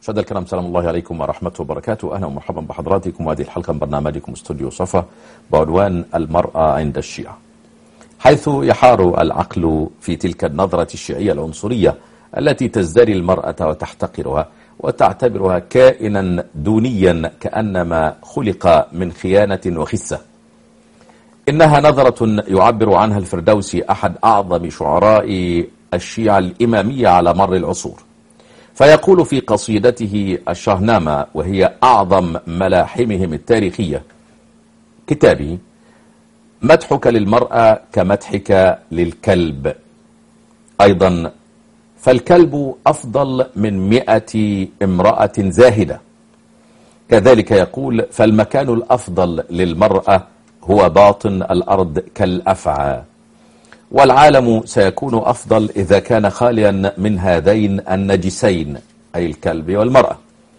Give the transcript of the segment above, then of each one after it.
مشاهدينا الكرام سلام الله عليكم ورحمة وبركاته أهلا ومرحبا بحضراتكم وهذه الحلقة من برنامجكم استوديو صفا بعنوان المرأة عند الشيعة حيث يحار العقل في تلك النظرة الشيعية العنصرية التي تزدري المرأة وتحتقرها وتعتبرها كائنا دونيا كأنما خلق من خيانة وخسة إنها نظرة يعبر عنها الفردوسي أحد أعظم شعراء الشيعة الإمامية على مر العصور فيقول في قصيدته الشهنامة وهي أعظم ملاحمهم التاريخية كتابي مدحك للمرأة كمدحك للكلب أيضا فالكلب أفضل من مئة امرأة زاهدة كذلك يقول فالمكان الأفضل للمرأة هو باطن الأرض كالأفعى والعالم سيكون أفضل إذا كان خاليا من هذين النجسين أي الكلب والمرأة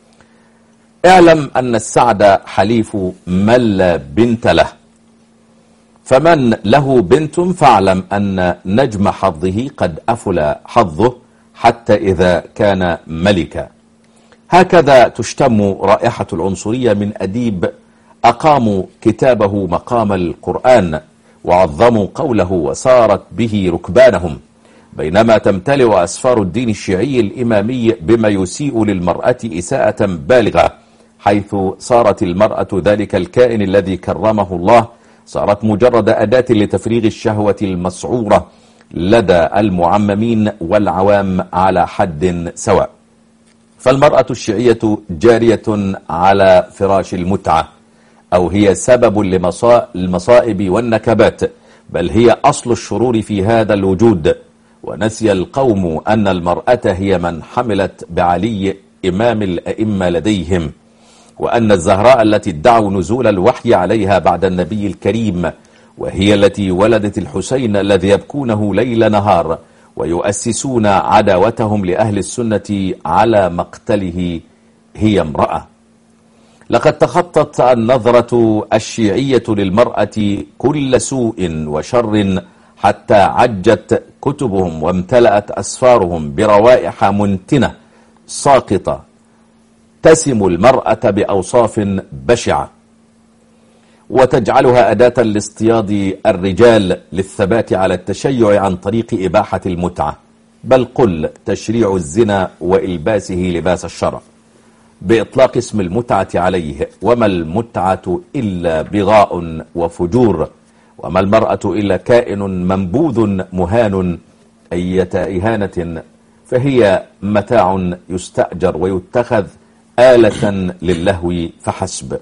اعلم أن السعد حليف من لا بنت له فمن له بنت فاعلم أن نجم حظه قد أفل حظه حتى إذا كان ملكا هكذا تشتم رائحة العنصرية من أديب أقاموا كتابه مقام القرآن وعظموا قوله وصارت به ركبانهم بينما تمتلئ أسفار الدين الشيعي الإمامي بما يسيء للمرأة إساءة بالغة حيث صارت المرأة ذلك الكائن الذي كرمه الله صارت مجرد أداة لتفريغ الشهوة المسعورة لدى المعممين والعوام على حد سواء فالمرأة الشيعية جارية على فراش المتعة أو هي سبب للمصائب والنكبات بل هي أصل الشرور في هذا الوجود ونسي القوم أن المرأة هي من حملت بعلي إمام الأئمة لديهم وأن الزهراء التي ادعوا نزول الوحي عليها بعد النبي الكريم وهي التي ولدت الحسين الذي يبكونه ليل نهار ويؤسسون عداوتهم لأهل السنة على مقتله هي امرأة لقد تخطت النظرة الشيعية للمرأة كل سوء وشر حتى عجت كتبهم وامتلأت أسفارهم بروائح منتنة ساقطة تسم المرأة بأوصاف بشعة وتجعلها أداة لاصطياد الرجال للثبات على التشيع عن طريق إباحة المتعة بل قل تشريع الزنا وإلباسه لباس الشرع بإطلاق اسم المتعة عليه وما المتعة إلا بغاء وفجور وما المرأة إلا كائن منبوذ مهان أية إهانة فهي متاع يستأجر ويتخذ آلة للهو فحسب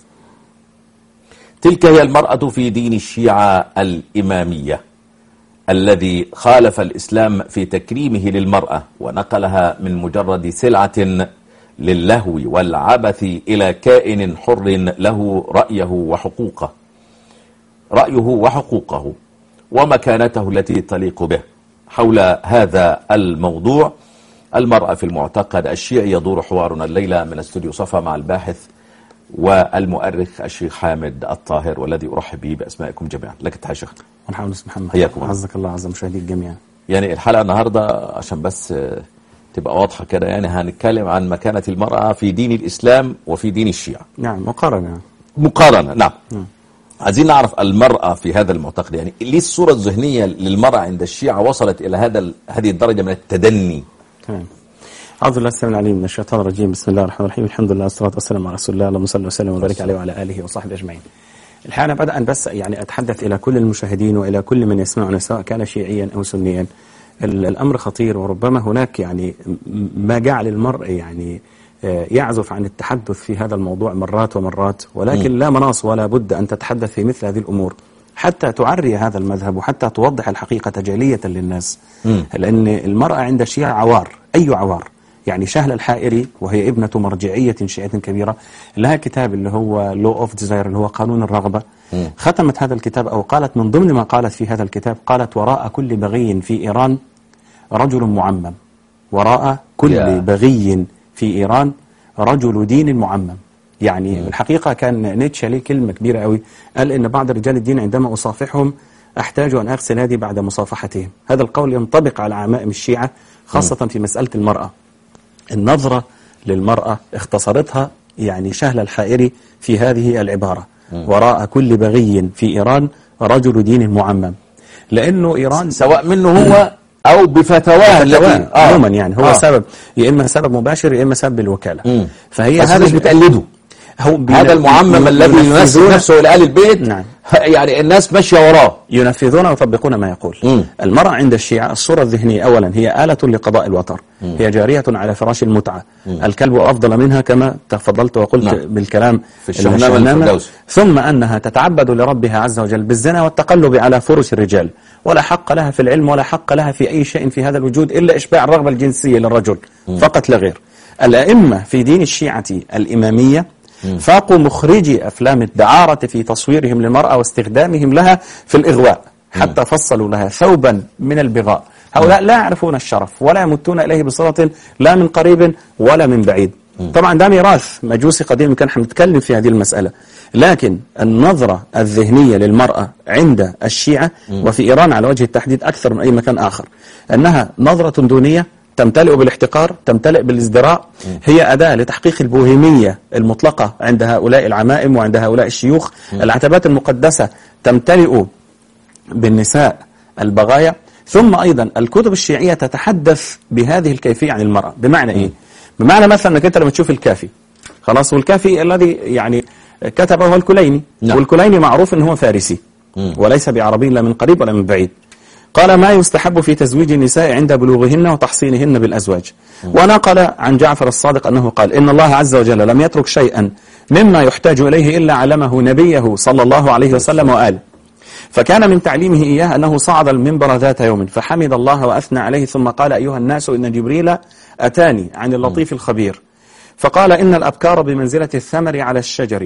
تلك هي المرأة في دين الشيعة الإمامية الذي خالف الإسلام في تكريمه للمرأة ونقلها من مجرد سلعة للهو والعبث إلى كائن حر له رأيه وحقوقه رأيه وحقوقه ومكانته التي تليق به حول هذا الموضوع المرأة في المعتقد الشيعي يدور حوارنا الليلة من استوديو صفا مع الباحث والمؤرخ الشيخ حامد الطاهر والذي أرحب به بأسمائكم جميعا لك التحية شيخ مرحبا بس محمد حياكم عزك الله عز مشاهديك جميعا يعني الحلقة النهاردة عشان بس تبقى واضحة كده يعني هنتكلم عن مكانة المرأة في دين الإسلام وفي دين الشيعة نعم مقارنة مقارنة نعم عايزين نعرف المرأة في هذا المعتقد يعني ليه الصورة الذهنية للمرأة عند الشيعة وصلت إلى هذا هذه الدرجة من التدني تمام أعوذ بالله السلام العليم من الشيطان الرجيم بسم الله الرحمن الرحيم الحمد لله والصلاة والسلام على رسول الله اللهم صل وسلم وبارك عليه وعلى آله وصحبه أجمعين الحقيقة أنا بدأ بس يعني أتحدث إلى كل المشاهدين وإلى كل من يسمعنا سواء كان شيعيا أو سنيا الأمر خطير وربما هناك يعني ما جعل المرء يعني يعزف عن التحدث في هذا الموضوع مرات ومرات ولكن لا مناص ولا بد أن تتحدث في مثل هذه الأمور حتى تعري هذا المذهب وحتى توضح الحقيقة جلية للناس مم. لأن المرأة عند الشيعة عوار أي عوار يعني شهلة الحائري وهي ابنة مرجعية شيعية كبيرة لها كتاب اللي هو لو اوف ديزاير اللي هو قانون الرغبة مم. ختمت هذا الكتاب أو قالت من ضمن ما قالت في هذا الكتاب قالت وراء كل بغي في إيران رجل معمم وراء كل يا. بغي في إيران رجل دين معمم يعني الحقيقة كان نيتشه ليه كلمة كبيرة قوي قال إن بعض رجال الدين عندما أصافحهم أحتاج أن أغسل يدي بعد مصافحتهم هذا القول ينطبق على عمائم الشيعة خاصة في مسألة المرأة النظرة للمرأة اختصرتها يعني شهل الحائري في هذه العبارة وراء كل بغي في إيران رجل دين معمم لأنه إيران سواء منه هو أو بفتواه التي فتواه عموما يعني هو آه. سبب يا إما سبب مباشر يا إما سبب بالوكالة مم. فهي بس مش بتقلده هو بين- هذا المعمم الذي ينسب ينفذون- نفسه إلى آل البيت نعم. يعني الناس ماشية وراه ينفذون ويطبقون ما يقول مم. المرأة عند الشيعة الصورة الذهنية أولا هي آلة لقضاء الوتر هي جارية على فراش المتعة الكلب أفضل منها كما تفضلت وقلت نعم. بالكلام في الشهنامة الشهنامة. الفردوسي. ثم أنها تتعبد لربها عز وجل بالزنا والتقلب على فرش الرجال ولا حق لها في العلم ولا حق لها في أي شيء في هذا الوجود إلا إشباع الرغبة الجنسية للرجل فقط لا غير الأئمة في دين الشيعة الإمامية فاقوا مخرجي أفلام الدعارة في تصويرهم للمرأة واستخدامهم لها في الإغواء حتى فصلوا لها ثوبا من البغاء هؤلاء لا يعرفون الشرف ولا يمتون إليه بصلة لا من قريب ولا من بعيد طبعا ده ميراث مجوسي قديم كان حنتكلم في هذه المسألة لكن النظرة الذهنية للمرأة عند الشيعة وفي إيران على وجه التحديد أكثر من أي مكان آخر أنها نظرة دونية تمتلئ بالاحتقار تمتلئ بالازدراء هي أداة لتحقيق البوهيمية المطلقة عند هؤلاء العمائم وعند هؤلاء الشيوخ العتبات المقدسة تمتلئ بالنساء البغايا ثم أيضا الكتب الشيعية تتحدث بهذه الكيفية عن المرأة بمعنى إيه؟ بمعنى مثلا أنك أنت لما تشوف الكافي خلاص والكافي الذي يعني كتبه هو الكليني نعم. والكليني معروف أنه هو فارسي وليس بعربي لا من قريب ولا من بعيد قال ما يستحب في تزويج النساء عند بلوغهن وتحصينهن بالأزواج ونقل عن جعفر الصادق أنه قال إن الله عز وجل لم يترك شيئا مما يحتاج إليه إلا علمه نبيه صلى الله عليه وسلم وآله فكان من تعليمه إياه أنه صعد المنبر ذات يوم فحمد الله وأثنى عليه ثم قال أيها الناس إن جبريل أتاني عن اللطيف الخبير فقال إن الأبكار بمنزلة الثمر على الشجر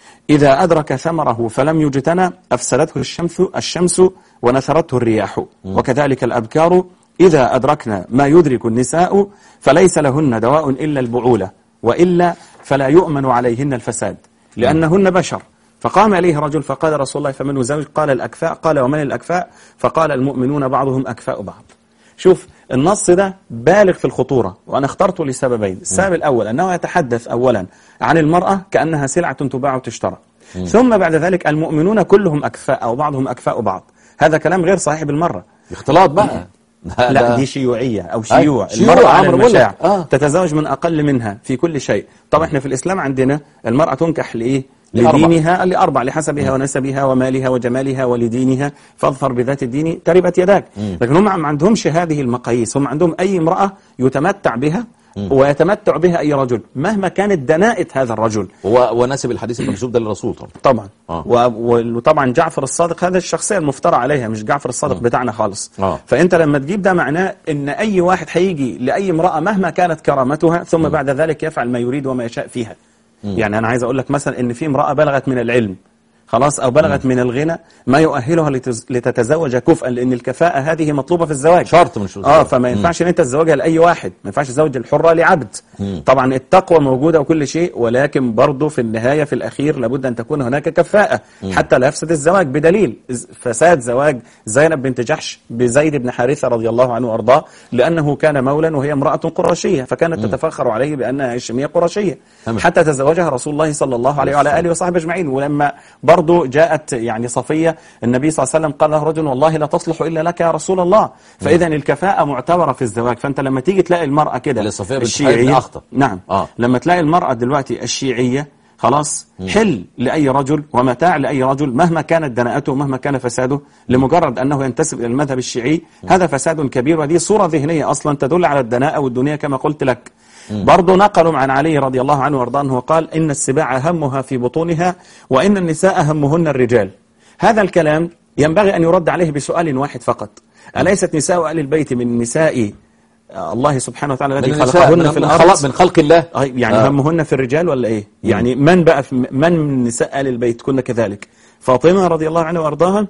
إذا أدرك ثمره فلم يجتنى أفسدته الشمس الشمس ونثرته الرياح وكذلك الأبكار إذا أدركنا ما يدرك النساء فليس لهن دواء إلا البعولة وإلا فلا يؤمن عليهن الفساد لأنهن بشر فقام إليه رجل فقال رسول الله فمن زوج قال الأكفاء قال ومن الأكفاء فقال المؤمنون بعضهم أكفاء بعض شوف النص ده بالغ في الخطورة وأنا اخترته لسببين السبب الأول أنه يتحدث أولا عن المرأة كأنها سلعة تباع وتشترى ثم بعد ذلك المؤمنون كلهم أكفاء أو بعضهم أكفاء بعض هذا كلام غير صحيح بالمرة اختلاط بقى لا دي شيوعية أو شيوع شيوع، المرأة على عمرو بقول لك. المشاع آه. تتزوج من أقل منها في كل شيء طبعا احنا في الإسلام عندنا المرأة تنكح لإيه لأربع. لدينها لأربع لحسبها ونسبها ومالها وجمالها ولدينها فاظفر بذات الدين تربت يداك لكن هم ما عندهمش هذه المقاييس هم عندهم أي امرأة يتمتع بها ويتمتع بها أي رجل مهما كانت دناءة هذا الرجل و- ونسب الحديث المكذوب ده للرسول طبعا طبعا آه. و- و- وطبعا جعفر الصادق هذا الشخصية المفترى عليها مش جعفر الصادق بتاعنا خالص آه. فانت لما تجيب ده معناه ان اي واحد هيجي لاي امرأة مهما كانت كرامتها ثم بعد ذلك يفعل ما يريد وما يشاء فيها يعني انا عايز اقول لك مثلا ان في امرأة بلغت من العلم خلاص او بلغت من الغنى ما يؤهلها لتز- لتتزوج كفءا لان الكفاءة هذه مطلوبة في الزواج شرط من شروط اه الزواج. فما ينفعش ان انت تزوجها لاي واحد ما ينفعش تزوج الحره لعبد طبعا التقوى موجوده وكل شيء ولكن برضه في النهايه في الاخير لابد ان تكون هناك كفاءه حتى لا يفسد الزواج بدليل ز- فساد زواج زينب بنت جحش بزيد بن حارثه رضي الله عنه وارضاه لانه كان مولا وهي امراه قرشيه فكانت تتفخر عليه بانها هاشميه قرشيه تمام. حتى تزوجها رسول الله صلى الله عليه وعلى اله وصحبه اجمعين ولما برضه جاءت يعني صفيه النبي صلى الله عليه وسلم قال له رجل والله لا تصلح الا لك يا رسول الله فاذا الكفاءه معتبره في الزواج فانت لما تيجي تلاقي المراه كده اللي صفية بنت حارث الشيعيه بن أخطب. نعم آه. لما تلاقي المراه دلوقتي الشيعيه خلاص حل لاي رجل ومتاع لاي رجل مهما كانت دناءته ومهما كان فساده لمجرد انه ينتسب الى المذهب الشيعي هذا فساد كبير ودي صوره ذهنيه اصلا تدل على الدناءه والدنيا كما قلت لك برضه نقلوا عن علي رضي الله عنه وارضاه انه قال ان السباع همها في بطونها وان النساء همهن الرجال هذا الكلام ينبغي ان يرد عليه بسؤال واحد فقط اليست نساء ال البيت من نساء الله سبحانه وتعالى الذي من النساء خلقهن من, في من, الارض خلق من خلق الله آه، يعني آه. همهن في الرجال ولا ايه يعني من بقى في من من نساء آل البيت كنا كذلك فاطمة رضي الله عنها وارضاها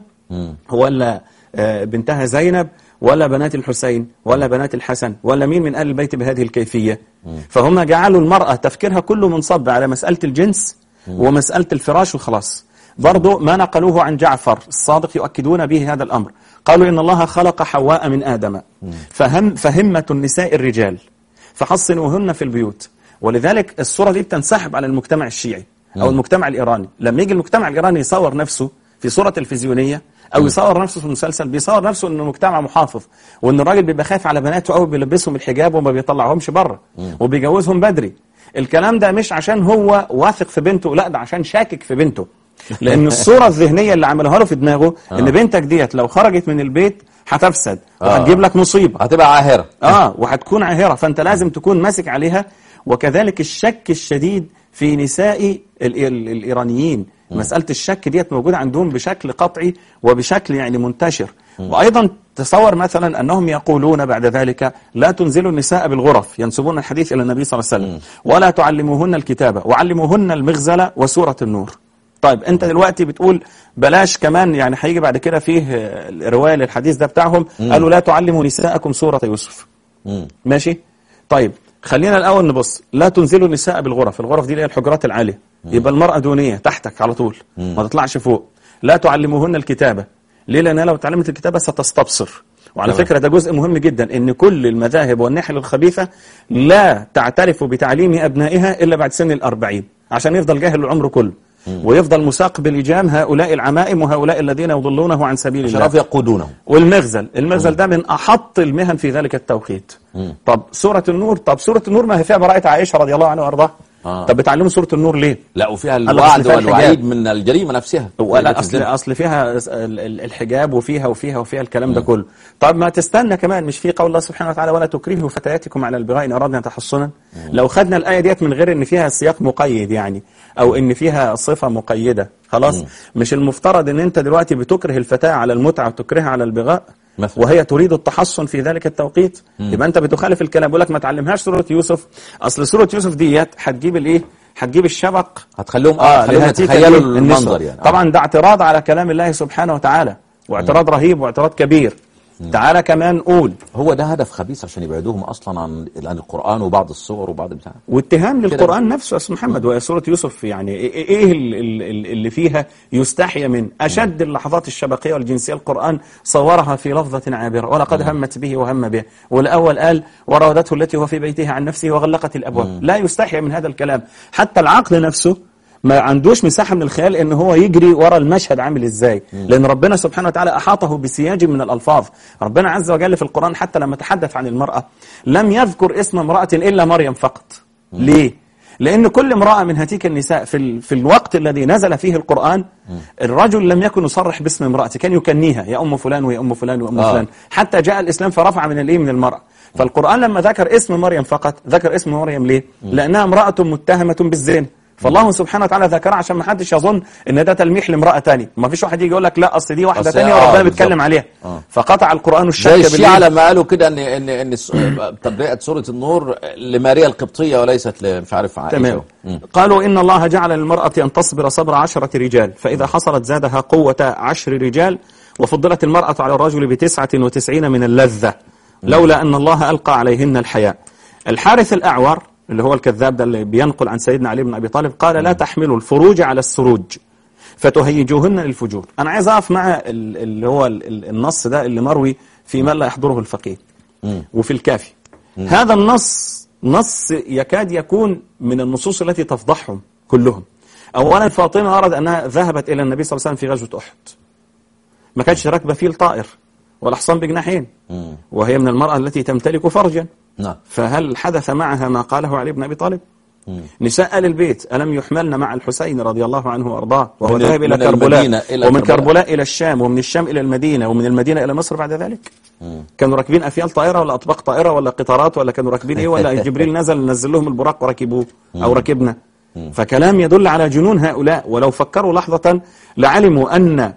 ولا آه، بنتها زينب ولا بنات الحسين ولا بنات الحسن ولا مين من آل البيت بهذه الكيفية فهم جعلوا المرأة تفكيرها كله منصب على مسألة الجنس ومسألة الفراش وخلاص برضو ما نقلوه عن جعفر الصادق يؤكدون به هذا الأمر قالوا إن الله خلق حواء من آدم فهم فهمة النساء الرجال فحصنوهن في البيوت ولذلك الصورة دي بتنسحب على المجتمع الشيعي أو المجتمع الإيراني لما يجي المجتمع الإيراني يصور نفسه في صورة تلفزيونية أو يصور نفسه في مسلسل بيصور نفسه إنه مجتمع محافظ وإن الراجل بيبقى خايف على بناته قوي بيلبسهم الحجاب وما بيطلعهمش بره وبيجوزهم بدري الكلام ده مش عشان هو واثق في بنته لا ده عشان شاكك في بنته لأن الصورة الذهنية اللي عملوها له في دماغه إن بنتك ديت لو خرجت من البيت هتفسد وهتجيب لك مصيبة هتبقى عاهرة اه وهتكون عاهرة فانت لازم تكون ماسك عليها وكذلك الشك الشديد في نساء ال- ال- الإيرانيين مسألة الشك ديت موجودة عندهم بشكل قطعي وبشكل يعني منتشر وأيضا تصور مثلا أنهم يقولون بعد ذلك لا تنزلوا النساء بالغرف ينسبون الحديث إلى النبي صلى الله عليه وسلم ولا تعلموهن الكتابة وعلموهن المغزلة وسورة النور طيب انت دلوقتي بتقول بلاش كمان يعني هيجي بعد كده فيه آه، روايه للحديث ده بتاعهم قالوا لا تعلموا نساءكم سوره يوسف مم. ماشي طيب خلينا الاول نبص لا تنزلوا النساء بالغرف الغرف دي اللي هي الحجرات العاليه يبقى المراه دونيه تحتك على طول ما تطلعش فوق لا تعلموهن الكتابه ليه لانها لو تعلمت الكتابه ستستبصر وعلى تمام. فكره ده جزء مهم جدا ان كل المذاهب والنحل الخبيثه لا تعترف بتعليم ابنائها الا بعد سن الأربعين عشان يفضل جاهل العمر كله ويفضل مساق بلجام هؤلاء العمائم وهؤلاء الذين يضلونه عن سبيل الله شرف يقودونه والمغزل المغزل ده من أحط المهن في ذلك التوقيت طب سورة النور طب سورة النور ما هي فيها براءة عائشة رضي الله عنها وأرضاها آه. طب بتعلموا سورة النور ليه لا وفيها الله الوعد أصل فيها والوعيد الحجاب. من الجريمة نفسها ولا زي اصل الزنا. اصل فيها ال- ال- الحجاب وفيها وفيها وفيها الكلام ده كله طب ما تستنى كمان مش في قول الله سبحانه وتعالى ولا تكرهوا فتياتكم على البغاء ان اردنا تحصنا لو خدنا الايه ديت من غير ان فيها سياق مقيد يعني او ان فيها صفه مقيده خلاص مش المفترض ان انت دلوقتي بتكره الفتاه على المتعه وتكرهها على البغاء مثلا. وهي تريد التحصن في ذلك التوقيت يبقى انت بتخالف الكلام بيقول لك ما تعلمهاش سوره يوسف اصل سوره يوسف ديت هتجيب الايه هتجيب الشبق هتخليهم اه اه هتخليهم لهاتيك يتخيلوا الإيه؟ المنظر النسوة. يعني آه. طبعا ده اعتراض على كلام الله سبحانه وتعالى واعتراض رهيب واعتراض كبير تعالى كمان قول هو ده هدف خبيث عشان يبعدوهم اصلا عن عن القرآن وبعض الصور وبعض بتاع واتهام للقرآن نفسه يا أستاذ محمد وهي سورة يوسف يعني إيه- ايه ال- ال- ال- اللي فيها يستحيا من اشد اللحظات الشبكية والجنسية القرآن صورها في لفظة عابرة ولقد همت به وهم به والاول قال وراودته التي هو في بيتها عن نفسه وغلقت الابواب لا يستحيا من هذا الكلام حتى العقل نفسه ما عندوش مساحة من الخيال ان هو يجري ورا المشهد عامل ازاي لان ربنا سبحانه وتعالى احاطه بسياج من الالفاظ ربنا عز وجل في القرآن حتى لما تحدث عن المرأة لم يذكر اسم امرأة الا مريم فقط ليه لأن كل امرأة من هاتيك النساء في, ال... في الوقت الذي نزل فيه القرآن الرجل لم يكن يصرح باسم امرأته كان يكنيها يا أم فلان ويا أم فلان وأم آه. فلان حتى جاء الإسلام فرفع من الإيه من المرأة فالقرآن لما ذكر اسم مريم فقط ذكر اسم مريم ليه لأنها امرأة متهمة بالزنا فالله سبحانه وتعالى ذكرها عشان ما حدش يظن ان ده تلميح لامرأة تانية ما فيش واحد يجي يقول لك لا اصل دي واحدة أصل- تانية آه، وربنا بالظبط. بيتكلم عليها آه. فقطع القرآن الشك زي الشيعة بالإيه؟ لما قالوا كده ان ان ان الس- تبرئة سورة النور لماريا القبطية وليست ل- مش عارف عائشة تمام مم. قالوا إن الله جعل للمرأة أن تصبر صبر عشرة رجال فإذا حصلت زادها قوة عشر رجال وفضلت المرأة على الرجل بتسعة وتسعين من اللذة لولا أن الله ألقى عليهن الحياء الحارث الأعور اللي هو الكذاب ده اللي بينقل عن سيدنا علي بن أبي طالب قال لا تحملوا الفروج على السروج فتهيجوهن للفجور أنا عايز أقف مع ال- اللي هو ال- ال- النص ده اللي مروي في من لا يحضره الفقيه وفي الكافي هذا النص نص يكاد يكون من النصوص التي تفضحهم كلهم أولا فاطمة أرد أنها ذهبت إلى النبي صلى الله عليه وسلم في غزوة أحد ما كانتش راكبة فيل طائر ولا حصان بجناحين مم. وهي من المرأة التي تمتلك فرجا نعم فهل حدث معها ما قاله علي بن أبي طالب مم. نساء آل البيت ألم يحملن مع الحسين رضي الله عنه وأرضاه وهو من- ذاهب إلى من كربلاء المدينة إلى ومن كربلاء. كربلاء إلى الشام ومن الشام إلى المدينة ومن المدينة إلى مصر بعد ذلك مم. كانوا راكبين أفيال طائرة ولا أطباق طائرة ولا قطارات ولا كانوا راكبين إيه ولا جبريل نزل نزل لهم البراق وركبوه أو ركبنا فكلام يدل على جنون هؤلاء ولو فكروا لحظة لعلموا أن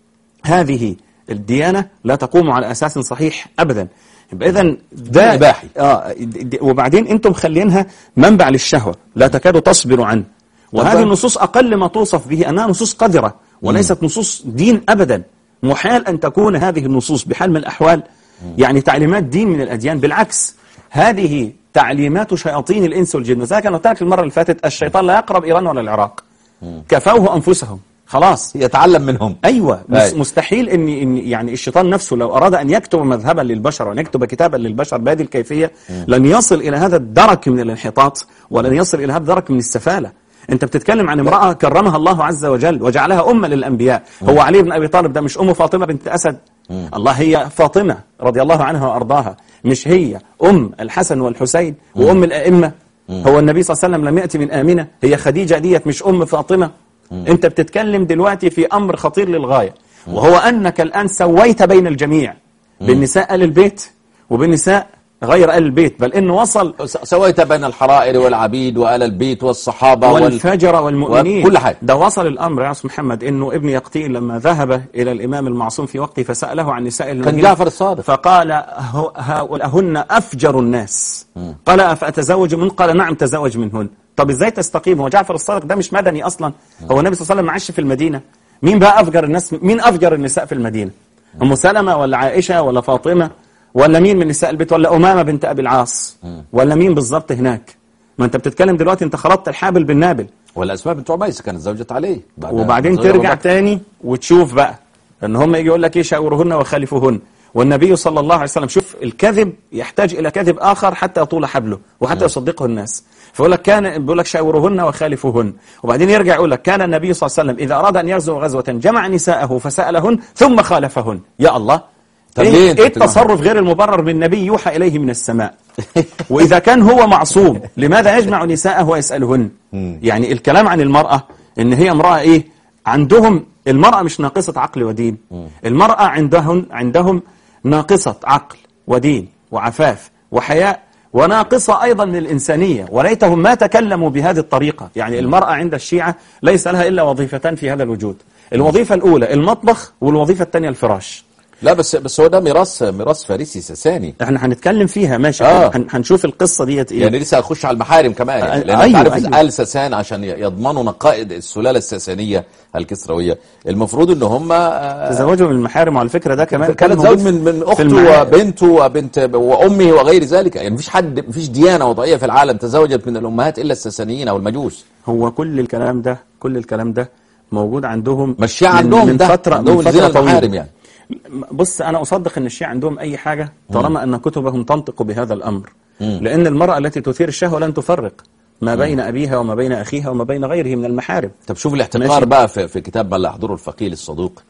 هذه الديانة لا تقوم على أساس صحيح أبدا يبقى إذا ده إباحي. آه د- د- وبعدين أنتم مخلينها منبع للشهوة لا تكاد تصبر عنه وهذه طبعاً. النصوص أقل ما توصف به أنها نصوص قذرة وليست نصوص دين أبدا محال أن تكون هذه النصوص بحال من الأحوال يعني تعليمات دين من الأديان بالعكس هذه تعليمات شياطين الإنس والجن زي كان قلت لك المرة اللي فاتت الشيطان لا يقرب إيران ولا العراق كفوه أنفسهم خلاص يتعلم منهم ايوه مس- أي. مستحيل ان ان يعني الشيطان نفسه لو اراد ان يكتب مذهبا للبشر وان يكتب كتابا للبشر بهذه الكيفيه لن يصل الى هذا الدرك من الانحطاط ولن يصل الى هذا الدرك من السفاله انت بتتكلم عن امراه كرمها الله عز وجل وجعلها امه للانبياء هو علي بن ابي طالب ده مش ام فاطمه بنت اسد الله هي فاطمه رضي الله عنها وارضاها مش هي ام الحسن والحسين وام الائمه هو النبي صلى الله عليه وسلم لم ياتي من امنه هي خديجه ديت مش ام فاطمه انت بتتكلم دلوقتي في امر خطير للغايه وهو انك الان سويت بين الجميع بالنساء ال البيت وبالنساء غير ال البيت بل انه وصل س- سويت بين الحرائر والعبيد وآل البيت والصحابة وال... والفجر والمؤمنين وكل حاجة. ده وصل الامر يا أستاذ محمد انه ابن يقطين لما ذهب الى الامام المعصوم في وقته فساله عن نساء المدينه جعفر الصادق. فقال هو- هؤلاء افجر الناس قال افاتزوج من قال نعم تزوج منهن طب ازاي تستقيم هو جعفر الصادق ده مش مدني اصلا هو النبي صلى الله عليه وسلم ما عاش في المدينه مين بقى افجر الناس مين افجر النساء في المدينه ام سلمة ولا عائشه ولا فاطمه ولا مين من نساء البيت ولا امامه بنت ابي العاص ولا مين بالظبط هناك ما انت بتتكلم دلوقتي انت خلطت الحابل بالنابل والأسماء بنت عميس كانت زوجة عليه بعد- وبعدين زوجة ترجع أبو بكر. تاني وتشوف بقى ان هم يجي يقول لك ايه شاورهن وخالفوهن والنبي صلى الله عليه وسلم شوف الكذب يحتاج الى كذب اخر حتى يطول حبله وحتى يصدقه الناس فيقول لك كان بيقول لك شاورهن وخالفوهن وبعدين يرجع يقول لك كان النبي صلى الله عليه وسلم اذا اراد ان يغزو غزوه جمع نساءه فسالهن ثم خالفهن يا الله طب ليه ايه, أنت إيه بتجمع؟ التصرف غير المبرر بالنبي يوحى اليه من السماء واذا كان هو معصوم لماذا يجمع نساءه ويسالهن يعني الكلام عن المراه ان هي امراه ايه عندهم المراه مش ناقصه عقل ودين المراه عندهم عندهم ناقصه عقل ودين وعفاف وحياء وناقصة أيضا من الإنسانية وليتهم ما تكلموا بهذه الطريقة يعني المرأة عند الشيعة ليس لها إلا وظيفتان في هذا الوجود الوظيفة الأولى المطبخ والوظيفة الثانية الفراش لا بس بس هو ده ميراث ميراث فارسي ساساني احنا هنتكلم فيها ماشي آه. هن- هنشوف القصة ديت ايه يعني لسه هنخش على المحارم كمان يعني آه، لان أيوة، انت عارف أيوة. آل ساسان عشان يضمنوا نقائد السلالة الساسانية الكسروية المفروض ان هم آه، تزوجوا من المحارم وعلى فكرة ده كمان كانت موجود زوج من من في اخته المعارف. وبنته وبنت وامه وغير ذلك يعني مفيش حد مفيش ديانه وضعيه في العالم تزوجت من الامهات الا الساسانيين او المجوس هو كل الكلام ده كل الكلام ده موجود عندهم ما الشيعة من- عندهم من ده فترة عندهم من فترة زنا طويلة المحارم يعني بص أنا أصدق أن الشيعة عندهم أي حاجة طالما أن كتبهم تنطق بهذا الأمر لأن المرأة التي تثير الشهوة لن تفرق ما بين أبيها وما بين أخيها وما بين غيره من المحارم طب شوف الاحتقار ماشي. بقى في, في كتاب من لا يحضره الفقيه الصدوق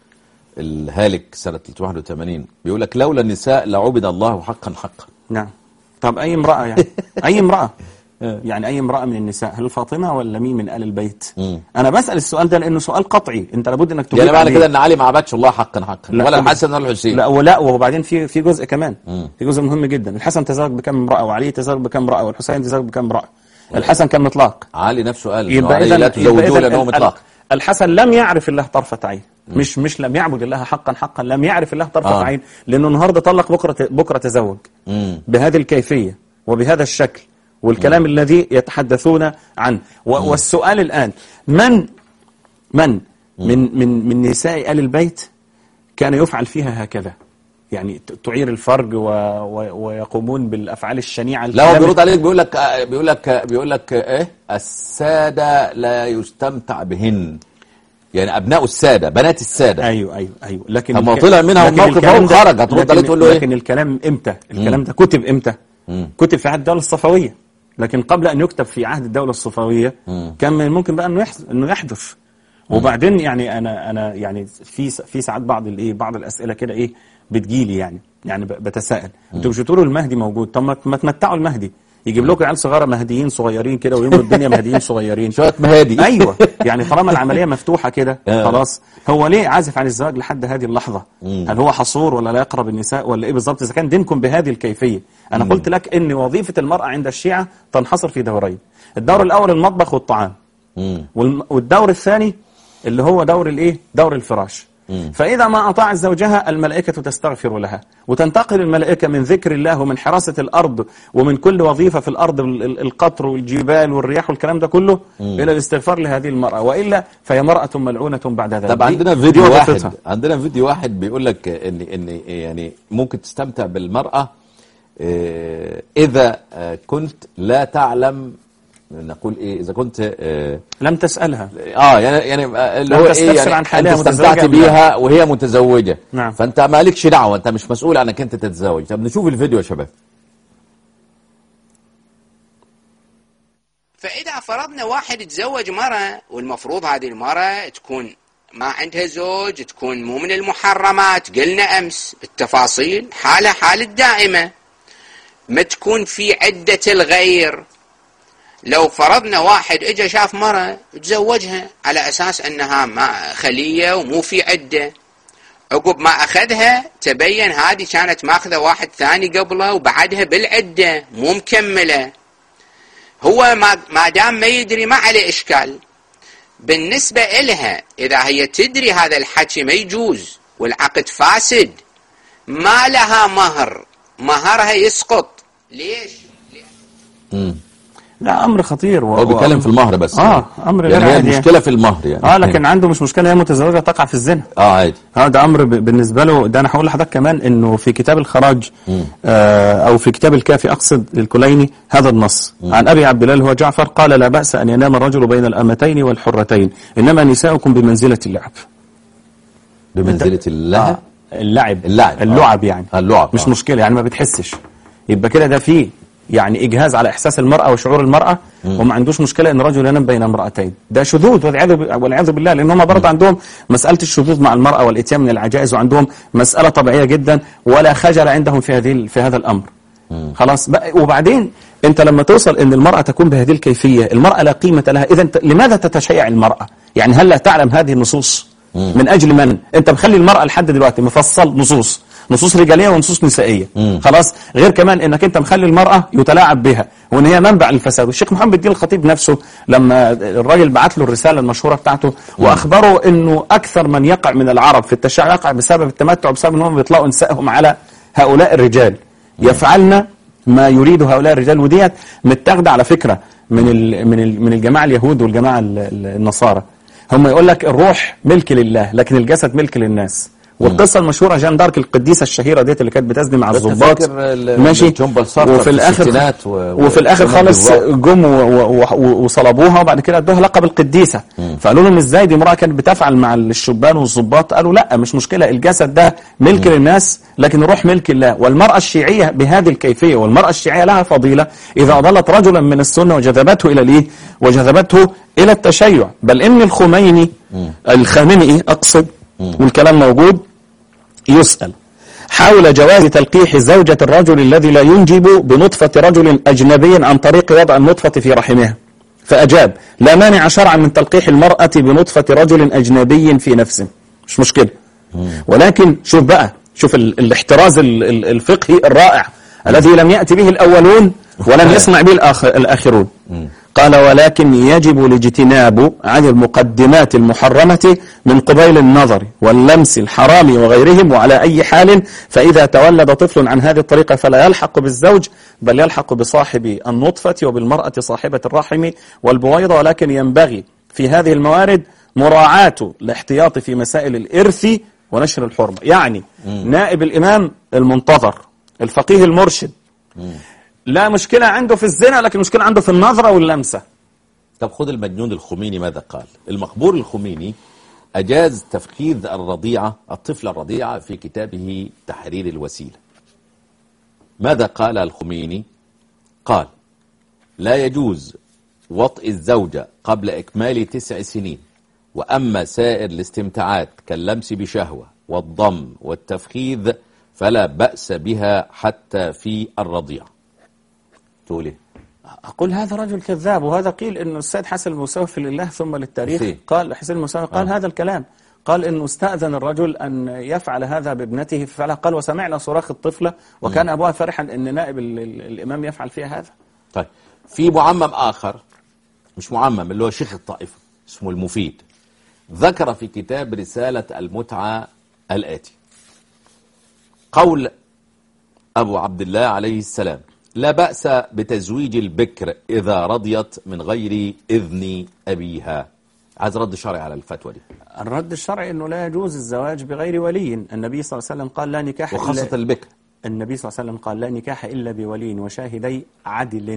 الهالك سنة 381 بيقول لك لولا النساء لعبد الله حقا حقا نعم طب أي امرأة يعني أي امرأة يعني أي امرأة من النساء هل فاطمة ولا مين من آل البيت أنا بسأل السؤال ده لأنه سؤال قطعي أنت لابد أنك تجيب يعني معنى عليه. كده ان علي ما عبدش الله حقا حقا لا، ولا طب- الحسن ولا الحسين لا ولا وبعدين في في جزء كمان في جزء مهم جدا الحسن تزوج بكم امرأة وعلي تزوج بكم امرأة والحسين تزوج بكم امرأة الحسن كان مطلاق علي نفسه قال إنه يبقى علي اذا لا يبقى تزوجوه إذن لانه ال- مطلق ال- الحسن لم يعرف الله طرفة عين مش مش لم يعبد الله حقا حقا لم يعرف الله طرفة آه. عين لانه النهارده طلق بكره بكره تزوج مم. بهذه الكيفية وبهذا الشكل والكلام الذي يتحدثون عنه و- والسؤال الآن من من من من من نساء آل البيت كان يفعل فيها هكذا يعني ت- تعير الفرج و و ويقومون بالأفعال الشنيعة لا هو الكلام بيرد عليك بيقول لك آه، بيقول لك آه، بيقول لك آه، ايه السادة لا يستمتع بهن يعني ابناء السادة بنات السادة ايوه ايوه ايوه لكن طب ما الك- طلع منها لكن موقف الكلام اهو ده- خرج، هترد لكن- عليه تقول له إيه؟ لكن الكلام امتى الكلام ده كتب امتى كتب في عهد الدولة الصفوية لكن قبل ان يكتب في عهد الدولة الصفوية كان من الممكن بقى انه يحدث انه يحدث وبعدين يعني انا انا يعني في س- في ساعات بعض الايه بعض الاسئله كده ايه بتجيلي يعني يعني ب- بتساءل انتوا مش بتقولوا المهدي موجود طب ما ما تمتعوا المهدي يجيب لكم عيال صغيره مهديين صغيرين كده ويملوا الدنيا مهديين صغيرين شوية مهادي ايوه يعني طالما العمليه مفتوحه كده آه. خلاص هو ليه عازف عن الزواج لحد هذه اللحظه هل هو حصور ولا لا يقرب النساء ولا ايه بالظبط اذا كان دينكم بهذه الكيفيه انا قلت لك ان وظيفه المراه عند الشيعه تنحصر في دورين الدور الاول المطبخ والطعام مم. والم- والدور الثاني اللي هو دور الايه دور الفراش فإذا ما أطاعت زوجها الملائكة تستغفر لها وتنتقل الملائكة من ذكر الله ومن حراسة الأرض ومن كل وظيفة في الأرض ال- ال- القطر والجبال والرياح والكلام ده كله إلى الاستغفار لهذه المرأة وإلا فهي مرأة ملعونة بعد ذلك طب دي- عندنا دي فيديو وظيفتها. واحد عندنا فيديو واحد بيقول لك ان ان يعني ممكن تستمتع بالمرأة آه، اذا آه، كنت لا تعلم نقول ايه اذا كنت اه, لم تسألها آه يعني يعني آه، اللي لم هو ايه تستفسر يعني عن حالها انت متزوجة استمتعت أم لا؟ بيها وهي متزوجه نعم. فانت مالكش دعوه انت مش مسؤول عنك انت تتزوج طب نشوف الفيديو يا شباب فإذا فرضنا واحد تزوج مرة والمفروض هذه المرة تكون ما عندها زوج تكون مو من المحرمات قلنا أمس بالتفاصيل حالة حالة دائمة ما تكون في عدة الغير لو فرضنا واحد اجى شاف مرة تزوجها على أساس أنها ما خلية ومو في عدة عقب ما أخذها تبين هذه كانت ماخذة واحد ثاني قبله وبعدها بالعدة مو مكملة هو ما ما دام ما يدري ما عليه اشكال بالنسبه إلها اذا هي تدري هذا الحكي ما يجوز والعقد فاسد ما لها مهر مهرها يسقط ليش؟ مم. لا أمر خطير و... هو بيتكلم في المهر بس آه، أمر غير يعني هي عادي. المشكله في المهر يعني اه لكن عنده مش مشكلة هي متزوجة تقع في الزنا اه عادي اه ده امر ب- بالنسبه له ده انا هقول لحضرتك كمان انه في كتاب الخراج آه او في كتاب الكافي اقصد للكليني هذا النص عن ابي عبد الله اللي هو جعفر قال لا باس ان ينام الرجل بين الامتين والحرتين انما نساؤكم بمنزله اللعب بمنزله الله آه اللعب اللعب، اللعب آه. يعني آه، اللعب، مش آه. مشكله يعني ما بتحسش يبقى كده ده فيه يعني اجهاز على احساس المراه وشعور المراه وما عندوش مشكله ان رجل ينام بين امراتين ده شذوذ والعياذ ب- والعياذ بالله لان هم برضه عندهم مساله الشذوذ مع المراه والاتيان من العجائز وعندهم مساله طبيعيه جدا ولا خجل عندهم في هذه في هذا الامر خلاص بقى وبعدين انت لما توصل ان المراه تكون بهذه الكيفيه المراه لا قيمه لها اذا انت لماذا تتشيع المراه يعني هل لا تعلم هذه النصوص من اجل من انت مخلي المراه لحد دلوقتي مفصل نصوص نصوص رجاليه ونصوص نسائيه خلاص غير كمان انك انت مخلي المراه يتلاعب بها وان هي منبع للفساد والشيخ محمد الدين الخطيب نفسه لما الراجل بعت له الرساله المشهوره بتاعته واخبره انه اكثر من يقع من العرب في التشيع يقع بسبب التمتع بسبب انهم بيطلقوا نسائهم على هؤلاء الرجال يفعلن ما يريد هؤلاء الرجال وديت متاخده على فكره من ال من ال من الجماعه اليهود والجماعه ال- ال- النصارى هم يقول لك الروح ملك لله لكن الجسد ملك للناس والقصه المشهوره جان دارك القديسه الشهيره ديت اللي كانت بتزني مع أنت الضباط فاكر ال- ماشي جون بول سارتر وفي في الاخر الستينات و- وفي الاخر وكمان خالص بالضبط. جم و- و- و- وصلبوها وبعد كده ادوها لقب القديسه فقالوا لهم ازاي دي امراه كانت بتفعل مع الشبان والظباط قالوا لا مش مشكله الجسد ده ملك للناس لكن الروح ملك الله والمراه الشيعيه بهذه الكيفيه والمراه الشيعيه لها فضيله اذا اضلت رجلا من السنه وجذبته الى الايه وجذبته الى التشيع بل ان الخميني الخامنئي اقصد والكلام موجود يسأل حول جواز تلقيح زوجة الرجل الذي لا ينجب بنطفة رجل أجنبي عن طريق وضع النطفة في رحمها فأجاب لا مانع شرعا من تلقيح المرأة بنطفة رجل أجنبي في نفسه مش مشكلة ولكن شوف بقى شوف ال الاحتراز ال ال الفقهي الرائع الذي لم يأتي به الأولون ولم يصنع به الآخر الآخرون قال ولكن يجب الاجتناب عن المقدمات المحرمة من قبيل النظر واللمس الحرام وغيرهم وعلى أي حال فإذا تولد طفل عن هذه الطريقة فلا يلحق بالزوج بل يلحق بصاحب النطفة وبالمرأة صاحبة الرحم والبويضة ولكن ينبغي في هذه الموارد مراعاة الاحتياط في مسائل الإرث ونشر الحرمة يعني نائب الإمام المنتظر الفقيه المرشد لا مشكلة عنده في الزنا لكن مشكلة عنده في النظرة واللمسة طب خذ المجنون الخميني ماذا قال المقبور الخميني أجاز تفخيذ الرضيعة الطفلة الرضيعة في كتابه تحرير الوسيلة ماذا قال الخميني قال لا يجوز وطئ الزوجة قبل إكمال تسع سنين وأما سائر الاستمتاعات كاللمس بشهوة والضم والتفخيذ فلا بأس بها حتى في الرضيعة تقول إيه؟ أقول هذا رجل كذاب وهذا قيل أنه السيد حسن المساوي في لله ثم للتاريخ حسين. قال حسين المساوي قال آه. هذا الكلام قال أنه استأذن الرجل أن يفعل هذا بابنته ففعلها قال وسمعنا صراخ الطفلة وكان أبوها فرحا أن نائب ال- ال- الإمام يفعل فيها هذا طيب في معمم آخر مش معمم اللي هو شيخ الطائفة اسمه المفيد ذكر في كتاب رسالة المتعة الآتي قول أبو عبد الله عليه السلام لا بأس بتزويج البكر إذا رضيت من غير إذن أبيها عايز رد شرعي على الفتوى دي الرد الشرعي أنه لا يجوز الزواج بغير ولي النبي صلى الله عليه وسلم قال لا نكاح وخاصة إلا البكر النبي صلى الله عليه وسلم قال لا نكاح إلا بولي وشاهدي عدل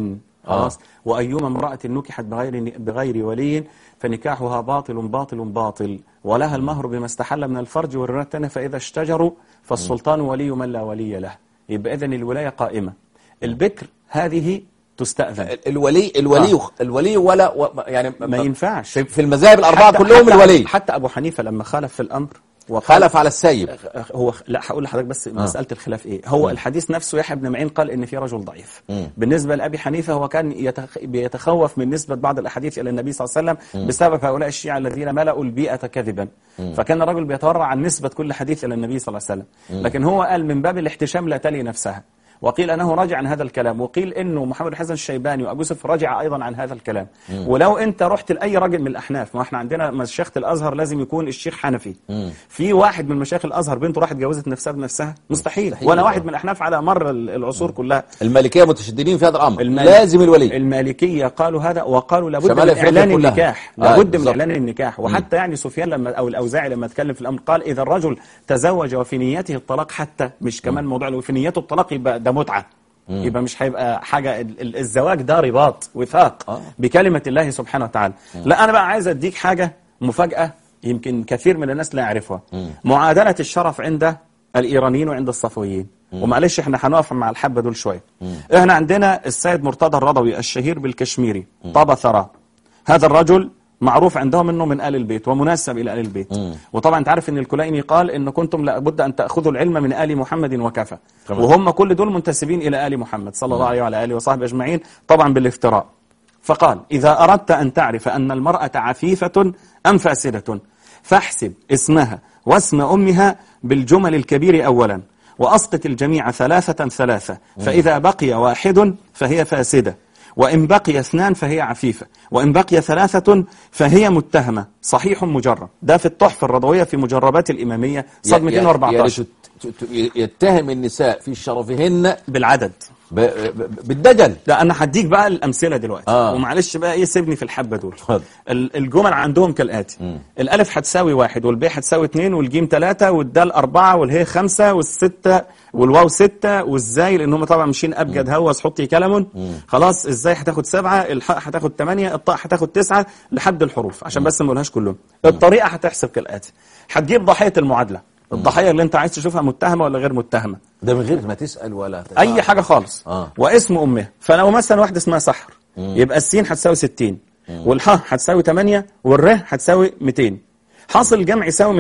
خلاص وأيما امرأة نكحت بغير بغير ولي فنكاحها باطل باطل باطل ولها المهر بما استحل من الفرج والرواية الثانية فإذا اشتجروا فالسلطان ولي من لا ولي له يبقى إذن الولاية قائمة البكر هذه تستأذن الولي الولي آه. الولي ولا و- يعني ما ينفعش في في المذاهب الأربعة حتى- كلهم حتى- الولي حتى أبو حنيفة لما خالف في الأمر وقال خلف على السيب هو لا هقول لحضرتك بس مساله الخلاف ايه هو الحديث نفسه يحيى بن معين قال ان في رجل ضعيف مم. بالنسبه لابي حنيفه هو كان يتخ... بيتخوف من نسبه بعض الاحاديث الى النبي صلى الله عليه وسلم بسبب هؤلاء الشيعه الذين ملأوا البيئه كذبا فكان الرجل بيتورع عن نسبه كل حديث الى النبي صلى الله عليه وسلم لكن هو قال من باب الاحتشام لا تلي نفسها وقيل انه رجع عن هذا الكلام وقيل انه محمد الحسن الشيباني وابو يوسف رجع ايضا عن هذا الكلام ولو انت رحت لاي راجل من الاحناف ما احنا عندنا مشيخه الازهر لازم يكون الشيخ حنفي في واحد من مشايخ الازهر بنته راحت جوزت نفسها بنفسها مستحيل, مستحيل ولا طبعا. واحد من الاحناف على مر ال- العصور كلها المالكية متشددين في هذا الأمر المال- لازم الولي المالكية قالوا هذا وقالوا لابد شمال من أفريقيا إعلان كلها. النكاح آه، لابد من بالظبط. إعلان النكاح وحتى يعني سفيان لما أو الأوزاعي لما اتكلم في الأمر قال إذا الرجل تزوج وفي نيته الطلاق حتى مش كمان موضوع لو في نيته الطلاق يبقى ده متعة يبقى مش هيبقى حاجة ال- ال- الزواج ده رباط وثاق آه. بكلمة الله سبحانه وتعالى لا أنا بقى عايز أديك حاجة مفاجأة يمكن كثير من الناس لا يعرفها معادلة الشرف عند الإيرانيين وعند الصفويين ومعلش احنا هنقف مع الحبة دول شوية احنا عندنا السيد مرتضى الرضوي الشهير بالكشميري طاب ثراه هذا الرجل معروف عندهم انه من ال البيت ومنسب الى ال البيت وطبعا انت عارف ان الكليني قال ان كنتم لابد ان تاخذوا العلم من ال محمد وكفى تمام. وهم كل دول منتسبين الى ال محمد صلى الله عليه وعلى اله وصحبه اجمعين طبعا بالافتراء فقال اذا اردت ان تعرف ان المراه عفيفه ام فاسده فاحسب اسمها واسم امها بالجمل الكبير اولا واسقط الجميع ثلاثه ثلاثه فاذا بقي واحد فهي فاسده وإن بقي اثنان فهي عفيفة وإن بقي ثلاثة فهي متهمة صحيح مجرب ده في التحفة الرضوية في مجربات الإمامية صد يعني 214 ت- ت- يتهم النساء في شرفهن بالعدد ب- ب- بالدجل لا أنا هديك بقى الأمثلة دلوقتي آه. ومعلش بقى إيه سيبني في الحبة دول اتفضل. ال- الجمل عندهم كالآتي الألف هتساوي واحد والباء هتساوي اتنين والجيم تلاتة والدال أربعة والهي خمسة والستة والواو ستة والزاي لأن هم طبعا ماشيين أبجد هوس حطي كلام خلاص الزاي هتاخد سبعة الحاء هتاخد تمانية الطاء هتاخد تسعة لحد الحروف عشان بس ما نقولهاش كلهم الطريقة هتحسب كالآتي هتجيب ضحية المعادلة الضحية اللي انت عايز تشوفها متهمة ولا غير متهمة ده من غير ما تسأل ولا اي حاجه خالص آه. واسم امها فلو مثلا واحده اسمها سحر يبقى السين هتساوي 60 والحاء هتساوي 8 والر هتساوي 200 حاصل الجمع يساوي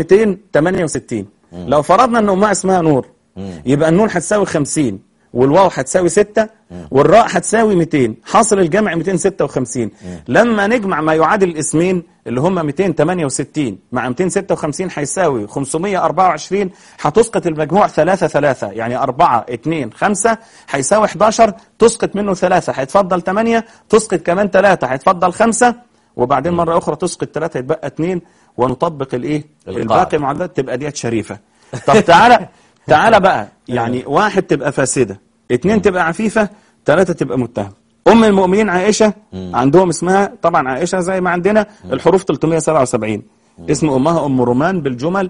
268 لو فرضنا ان امها اسمها نور يبقى النون هتساوي 50 والواو هتساوي 6 والراء هتساوي 200 حاصل الجمع 256 لما نجمع ما يعادل الاسمين اللي هم 268 مع 256 هيساوي 524 هتسقط المجموع 3 3 يعني 4 2 5 هيساوي 11 تسقط منه 3 هيتفضل 8 تسقط كمان 3 هيتفضل 5 وبعدين مرة أخرى تسقط 3 يتبقى 2 ونطبق الإيه القاعدة. الباقي معدات تبقى ديت شريفة طب تعالى تعالى بقى يعني واحد تبقى فاسدة اتنين تبقى عفيفة ثلاثة تبقى متهم أم المؤمنين عائشة عندهم اسمها طبعا عائشة زي ما عندنا الحروف 377 اسم أمها أم رومان بالجمل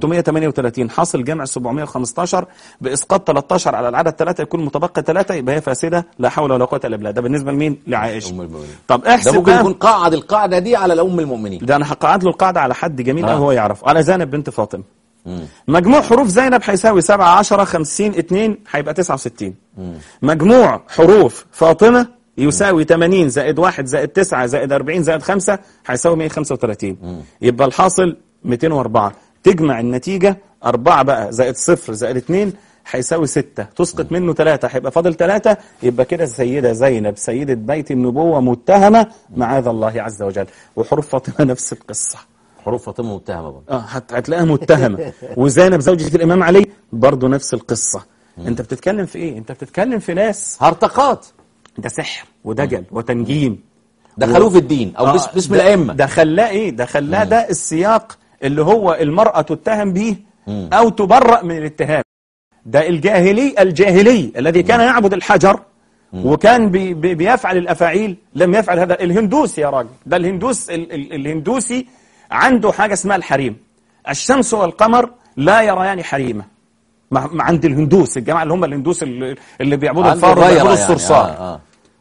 338 حاصل جمع 715 بإسقاط 13 على العدد 3 يكون متبقي 3 يبقى هي فاسدة لا حول ولا قوة إلا بالله ده بالنسبة لمين؟ لعائشة أم المؤمنين. طب ده احسب ممكن بقى يكون قاعد القاعدة دي على الأم المؤمنين ده انا هقعد له القاعده على حد جميل آه. قوي هو يعرفه على زينب بنت فاطمه مجموع حروف زينب هيساوي 7 10 50 2 هيبقى 69 مجموع حروف فاطمه يساوي 80 زائد 1 زائد 9 زائد 40 زائد 5 هيساوي 135 يبقى الحاصل 204 تجمع النتيجه 4 بقى زائد 0 زائد 2 هيساوي 6 تسقط منه 3 هيبقى فاضل 3 يبقى كده السيده زينب سيده بيت النبوه متهمه معاذ الله عز وجل وحروف فاطمه نفس القصه حروف فاطمة متهمة برضه اه هت- هتلاقيها متهمه وزينب زوجة الامام علي برضه نفس القصه انت بتتكلم في ايه انت بتتكلم في ناس هرطقات ده سحر ودجل وتنجيم دخلوه في الدين أو بس- آه، باسم ده- الأئمة ده خلاه ايه ده خلاه ده السياق اللي هو المرأة تتهم به او تبرأ من الاتهام ده الجاهلي الجاهلي الذي كان يعبد الحجر وكان بي بي بيفعل الافاعيل لم يفعل هذا الهندوسي يا راجل ده الهندوس ال ال الهندوسي عنده حاجة اسمها الحريم الشمس والقمر لا يريان حريمه مع مع عند الهندوس الجماعة اللي هم الهندوس اللي, اللي بيعبدوا عنده الفار غيرة وبيعبدوا يعني، الصرصار آه، آه.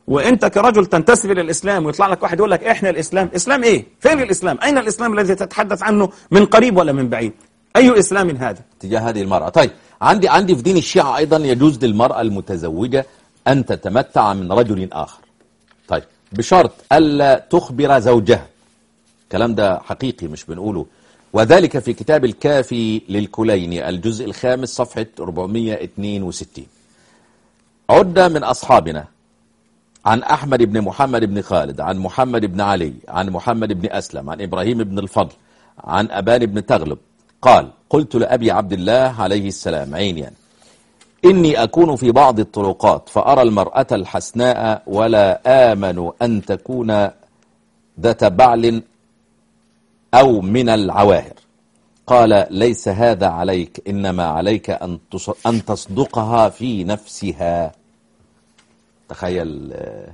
وانت كرجل تنتسب الى الاسلام ويطلع لك واحد يقول لك احنا الاسلام اسلام ايه فين الاسلام اين الاسلام الذي تتحدث عنه من قريب ولا من بعيد اي اسلام هذا تجاه هذه المرأة طيب عندي عندي في دين الشيعة أيضا يجوز للمرأة المتزوجة أن تتمتع من رجل آخر طيب بشرط ألا تخبر زوجها الكلام ده حقيقي مش بنقوله وذلك في كتاب الكافي للكليني الجزء الخامس صفحة 462 عد من أصحابنا عن أحمد بن محمد بن خالد عن محمد بن علي عن محمد بن أسلم عن إبراهيم بن الفضل عن أبان بن تغلب قال قلت لأبي عبد الله عليه السلام عينيا إني أكون في بعض الطرقات فأرى المرأة الحسناء ولا آمن أن تكون ذات بعل أو من العواهر قال ليس هذا عليك إنما عليك أن تص- أن تصدقها في نفسها تخيل آه،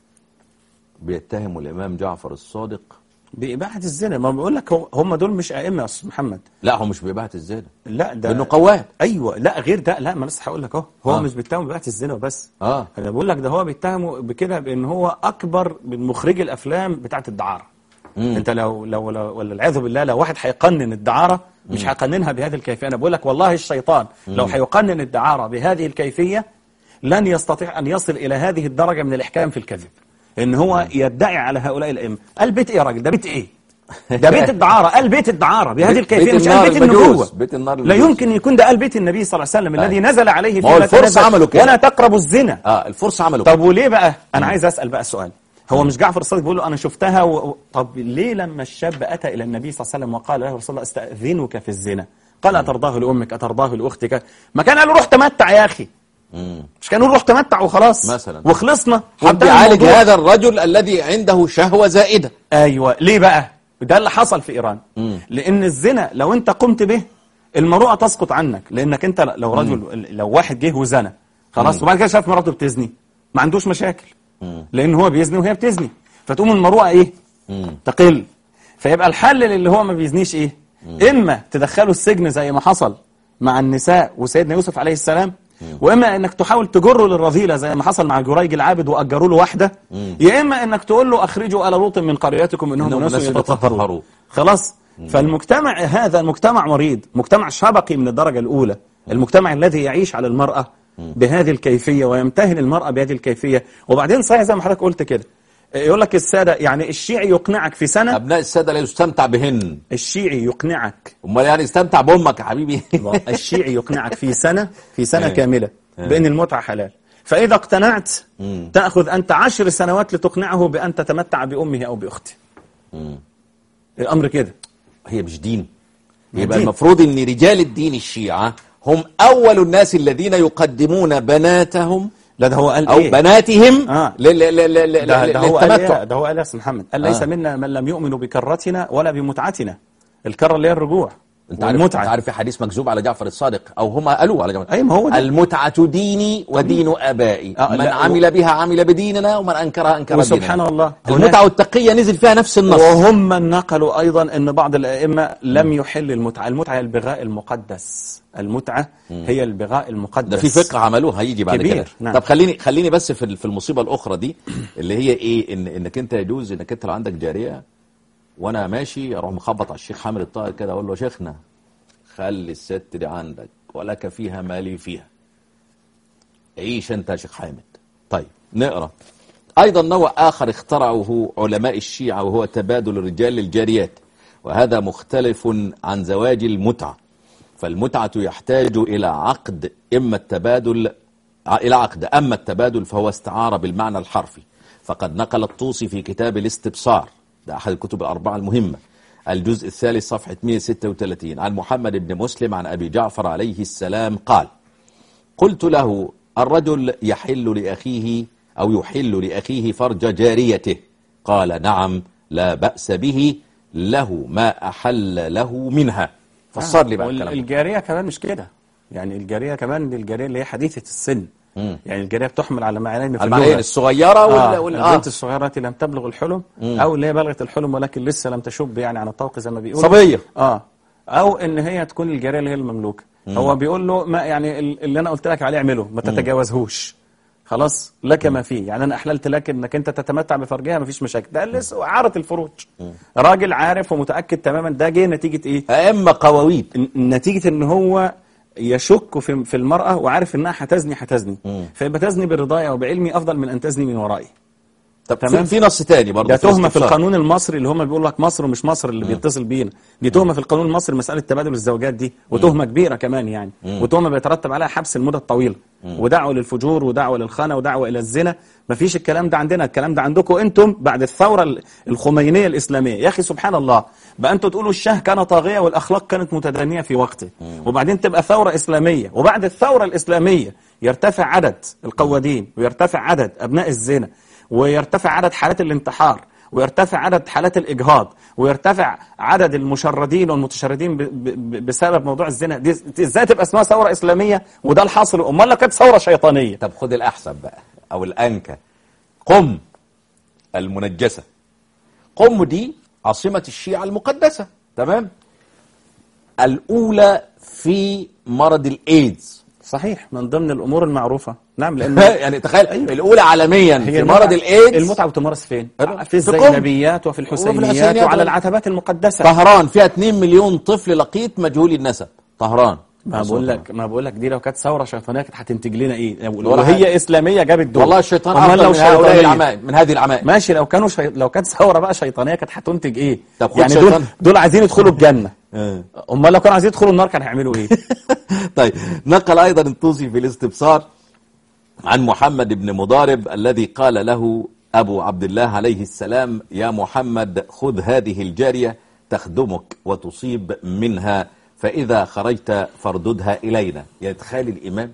بيتهم الإمام جعفر الصادق بإباحة الزنا ما بقول لك هم- هم دول مش أئمة يا أستاذ محمد لا هو مش بإباحة الزنا لا ده بأنه قواد ايوه لا غير ده لا ما لسه هقول لك اهو هو آه. مش بيتهم ببيعة الزنا بس آه. انا بقول لك ده هو بيتهمه بكده بان هو اكبر من مخرجي الافلام بتاعه الدعاره مم. انت لو لو لو ولا العياذ بالله لو واحد هيقنن الدعاره مش هيقننها بهذه الكيفيه انا بقول لك والله الشيطان لو هيقنن الدعاره بهذه الكيفيه لن يستطيع ان يصل الى هذه الدرجه من الاحكام في الكذب ان هو يدعي على هؤلاء الائمه قال بيت ايه يا راجل ده بيت ايه ده بيت الدعاره قال بيت الدعاره بهذه بيت- الكيفيه بيت مش النار قال بيت المجوس. النبوه بيت النار لا المجوس. يمكن يكون ده قال بيت النبي صلى الله عليه وسلم الذي نزل عليه ما هو فيه لا الفرس تنزل عملوا كده. ولا تقربوا الزنا آه الفرس عملوا كده. طب وليه بقى انا عايز اسال بقى سؤال هو مش جعفر الصادق بيقول له انا شفتها و... و- طب ليه لما الشاب اتى الى النبي صلى الله عليه وسلم وقال له رسول الله استاذنك في الزنا قال اترضاه لامك اترضاه لاختك ما كان قال له روح تمتع يا اخي مم. مش كان يقول روح تمتع وخلاص مثلا. وخلصنا حب وانتهى يعالج الموضوع. هذا الرجل الذي عنده شهوة زائدة ايوه ليه بقى ده اللي حصل في ايران لان الزنا لو انت قمت به المروءه تسقط عنك لانك انت لو رجل لو واحد جه وزنى خلاص وبعد كده شاف مراته بتزني ما عندوش مشاكل لان هو بيزني وهي بتزني فتقوم المروءه ايه تقل فيبقى الحل اللي هو ما بيزنيش ايه اما تدخله السجن زي ما حصل مع النساء وسيدنا يوسف عليه السلام واما انك تحاول تجره للرذيله زي ما حصل مع جريج العابد واجروا له واحده يا اما انك تقول له اخرجوا ال لوط من قريتكم انهم إنهم اناس أناس يتطهرون يتطهرون. خلاص فالمجتمع هذا مجتمع مريض مجتمع شبقي من الدرجه الاولى المجتمع الذي يعيش على المراه بهذه الكيفيه ويمتهن المراه بهذه الكيفيه وبعدين صحيح زي ما حضرتك قلت كده يقول لك الساده يعني الشيعي يقنعك في سنه أبناء السادة لا يستمتع بهن الشيعي يقنعك أمال يعني استمتع بأمك يا حبيبي الشيعي يقنعك في سنة في سنة إيه. كاملة بأن المتعة حلال فإذا اقتنعت تأخذ أنت عشر سنوات لتقنعه بأن تتمتع بأمه أو بأخته الأمر كده هي مش دين مش يبقى دين. المفروض ان رجال الدين الشيعة هم اول الناس الذين يقدمون بناتهم لا ده هو قال او إيه بناتهم آه. ل- ل- ل- ل- ده, ل- ده هو قال للتمتع إيه ده هو قال يا أستاذ محمد قال ليس آه. منا من لم يؤمن بكرتنا ولا بمتعتنا الكرة اللي هي الرجوع انت عارف انت والمتعة عارف في حديث مكذوب على جعفر الصادق او هم قالوا على جعفر أي ما هو ده. المتعة ديني ودين ابائي آه، من لا، عمل بها عمل بديننا ومن انكرها انكر وسبحان ديننا الله المتعة والتقية نزل فيها نفس النص وهم من نقلوا أيضا أن بعض الأئمة لم يحل المتعة المتعة هي البغاء المقدس المتعة هي البغاء المقدس ده في فقه عملوه هيجي بعد كبير، كده نعم. طب خليني خليني بس في في المصيبه الاخرى دي اللي هي ايه ان انك انت يجوز انك انت لو عندك جاريه وانا ماشي اروح مخبط على الشيخ حامد الطاهر كده اقول له يا شيخنا خلي الست دي عندك ولك فيها مالي فيها عيش انت يا شيخ حامد طيب نقرا ايضا نوع اخر اخترعه علماء الشيعه وهو تبادل الرجال للجاريات وهذا مختلف عن زواج المتعه فالمتعة يحتاج إلى عقد إما التبادل إلى عقد أما التبادل فهو استعارة بالمعنى الحرفي فقد نقل الطوسي في كتاب الاستبصار ده أحد الكتب الأربعة المهمة الجزء الثالث صفحة 136 عن محمد بن مسلم عن أبي جعفر عليه السلام قال قلت له الرجل يحل لأخيه أو يحل لأخيه فرج جاريته قال نعم لا بأس به له ما أحل له منها فسر لي بقى الكلام ده. الجارية كمان مش كده يعني الجارية كمان دي الجارية اللي هي حديثة السن يعني الجارية بتحمل على معنيين في المعنيين اللغة الصغيرة وال... آه وال... البنت آه. الصغيرة التي لم تبلغ الحلم أو اللي هي بلغت الحلم ولكن لسه لم تشب يعني عن الطوق زي ما بيقولوا صبية. اه أو إن هي تكون الجارية اللي هي المملوكة هو بيقول له ما يعني ال- اللي أنا قلت لك عليه اعمله ما تتجاوزهوش خلاص لك ما فيه يعني انا احللت لك انك انت تتمتع بفرجها مفيش مشاكل ده لسه عارة الفروج راجل عارف ومتاكد تماما ده جه نتيجه ايه أئمة قواويد ن- نتيجه ان هو يشك في في المراه وعارف انها هتزني هتزني فيبقى تزني برضايا وبعلمي افضل من ان تزني من ورائي طب تمام. في, في نص تاني برضه ده تهمه في الاستفسار. القانون المصري اللي هم بيقول لك مصر ومش مصر اللي بيتصل بينا دي تهمه في القانون المصري مساله تبادل الزوجات دي وتهمه كبيره كمان يعني وتهمه بيترتب عليها حبس المده الطويله ودعوه للفجور ودعوه للخنا ودعوه الى الزنا مفيش الكلام ده عندنا الكلام ده عندكم انتم بعد الثوره ال- الخمينيه الاسلاميه يا اخي سبحان الله بقى انتوا تقولوا الشاه كان طاغيه والاخلاق كانت متدنيه في وقته وبعدين تبقى ثوره اسلاميه وبعد الثوره الاسلاميه يرتفع عدد القوادين ويرتفع عدد ابناء الزنا ويرتفع عدد حالات الانتحار ويرتفع عدد حالات الإجهاض ويرتفع عدد المشردين والمتشردين ب- ب- بسبب موضوع الزنا دي دي ازاي تبقى اسمها ثورة إسلامية وده الحاصل أمال لو كانت ثورة شيطانية طب خد الأحسن بقى أو الأنكى قم المنجسة قم دي عاصمة الشيعة المقدسة تمام الأولى في مرض الإيدز صحيح من ضمن الأمور المعروفة نعم لأن يعني تخيل الأولى عالميا في المتعة- مرض الإيدز المتعة بتمارس فين؟ في في قم. الزينبيات وفي وفي الحسينيات الحسينيات وعلى وال- العتبات المقدسة طهران فيها 2 مليون طفل لقيط مجهول النسب طهران ما بقول لك ما بقول لك دي لو كانت ثورة شيطانية كانت هتنتج لنا ايه؟ ولا وهي حاجة. إسلامية جابت دول والله الشيطان أمال أفضل لو من هؤلاء شيطانية العمائم من هذه العمائم ماشي لو كانوا شي... لو كانت ثوره بقى شيطانيه كانت هتنتج ايه؟ طب خد يعني شيطان. دول دول عايزين يدخلوا الجنه آه. امال لو كانوا عايزين يدخلوا النار كانوا هيعملوا ايه؟ طيب نقل أيضا الطوسي في الاستبصار عن محمد بن مضارب الذي قال له أبو عبد الله عليه السلام يا محمد خذ هذه الجارية تخدمك وتصيب منها فإذا خرجت فارددها إلينا يعني تخيل الإمام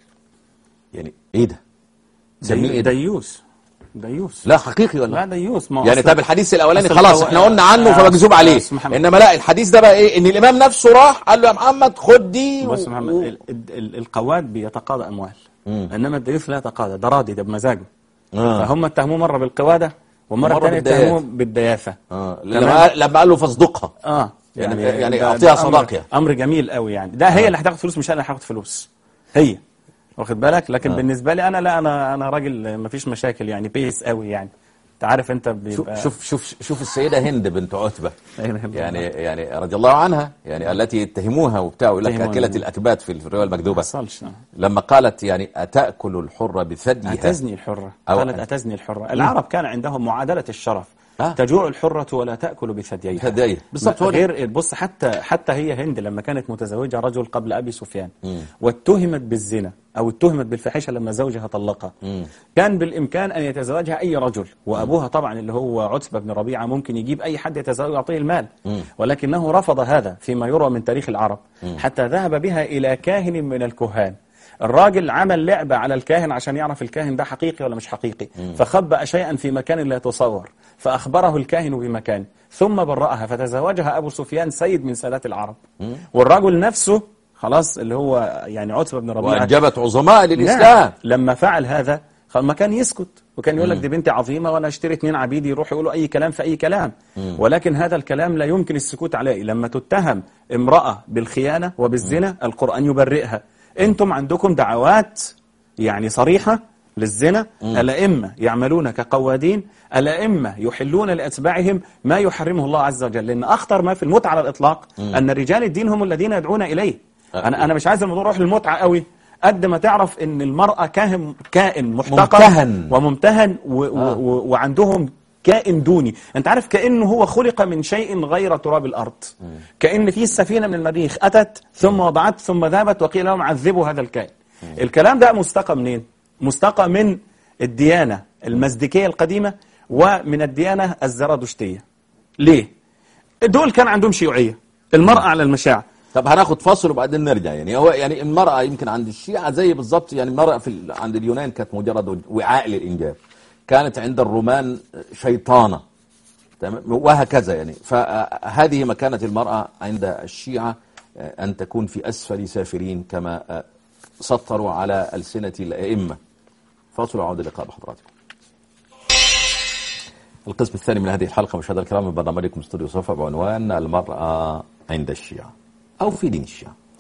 يعني إيه ده سميه إيه ده ديوس ديوس لا حقيقي ولا لا ديوس ما هو يعني أصل- طب الحديث الاولاني أصل خلاص القوا- احنا قلنا عنه آه، فمكذوب عليه بس محمد. انما لا الحديث ده بقى ايه ان الامام نفسه راح قال له يا محمد خد دي بص و- يا محمد و- ال- ال- القواد بيتقاضى اموال انما الديوث لا يتقاضى ده راضي ده بمزاجه آه. فهم اتهموه مره بالقواده ومره ومرة ثانيه بالدياثة. اتهموه بالدياثه اه تمام. لما قال- لما قال له فاصدقها اه يعني- يعني ده- أعطيها ده أمر- صداقة. امر جميل قوي يعني ده هي اللي هتاخد فلوس مش انا اللي هاخد فلوس هي واخد بالك لكن بالنسبه لي انا لا انا انا راجل ما فيش مشاكل يعني بيس قوي يعني انت عارف انت شوف بيبقى شوف شوف شوف السيده هند بنت عتبه لا إله إلا يعني الله. يعني رضي الله عنها يعني التي اتهموها وبتاع يقول لك اتهموها. اكله الاكباد في الروايه ما المكذوبه حصلش لما قالت يعني اتاكل الحره بثديها أتزني الحرة أو قالت أن- أتزني الحرة العرب كان عندهم معادلة الشرف آه. تجوع الحرة ولا تأكل بثدييها بثدييها. بالظبط، ما- هو ده. غير بص حتى حتى هي هند لما كانت متزوجة رجل قبل أبي سفيان واتهمت بالزنا أو اتهمت بالفاحشة لما زوجها طلقها كان بالإمكان أن يتزوجها أي رجل وأبوها طبعا اللي هو عتبة بن ربيعة ممكن يجيب أي حد يتزوج يعطيه المال ولكنه رفض هذا فيما يروى من تاريخ العرب حتى ذهب بها إلى كاهن من الكهان الراجل عمل لعبة على الكاهن عشان يعرف الكاهن ده حقيقي ولا مش حقيقي فخبأ شيئا في مكان لا يتصور فأخبره الكاهن بمكان ثم برأها فتزوجها أبو سفيان سيد من سادات العرب والرجل نفسه خلاص اللي هو يعني عتبة بن ربيعة وانجبت عظماء نعم. للاسلام لما فعل هذا خ- ما كان يسكت وكان يقول لك دي بنتي عظيمة وأنا اشتري اتنين عبيد يروحوا يقولوا أي كلام في أي كلام ولكن هذا الكلام لا يمكن السكوت عليه لما تتهم امرأة بالخيانة وبالزنا القرآن يبرئها أنتم عندكم دعوات يعني صريحة للزنا الأئمة يعملون كقوادين الأئمة يحلون لأتباعهم ما يحرمه الله عز وجل لأن أخطر ما في المتعة على الإطلاق أن رجال الدين هم الذين يدعون إليه أنا أنا مش عايز الموضوع يروح للمتعة قوي قد ما تعرف ان المرأة كائن كائن محتقر ممتهن. وممتهن و و و وعندهم كائن دوني انت عارف كأنه هو خلق من شيء غير تراب الأرض كأن في السفينة من المريخ أتت ثم وضعت ثم ذهبت وقيل لهم عذبوا هذا الكائن الكلام ده مستقى منين مستقى من الديانة المزدكية القديمة ومن الديانة الزرادشتية ليه دول كان عندهم شيوعية المرأة على المشاع طب هناخد فاصل وبعدين نرجع يعني هو يعني المرأة يمكن عند الشيعة زي بالظبط يعني المرأة في ال- عند اليونان كانت مجرد وعاء للإنجاب كانت عند الرومان شيطانة تمام وهكذا يعني فهذه مكانة المرأة عند الشيعة آه، أن تكون في أسفل سافرين كما آه، سطروا على ألسنة الأئمة فاصل وعود اللقاء بحضراتكم القسم الثاني من هذه الحلقة مشاهدينا الكرام من برنامجكم استوديو صفا بعنوان المرأة عند الشيعة أو في دين الشيعة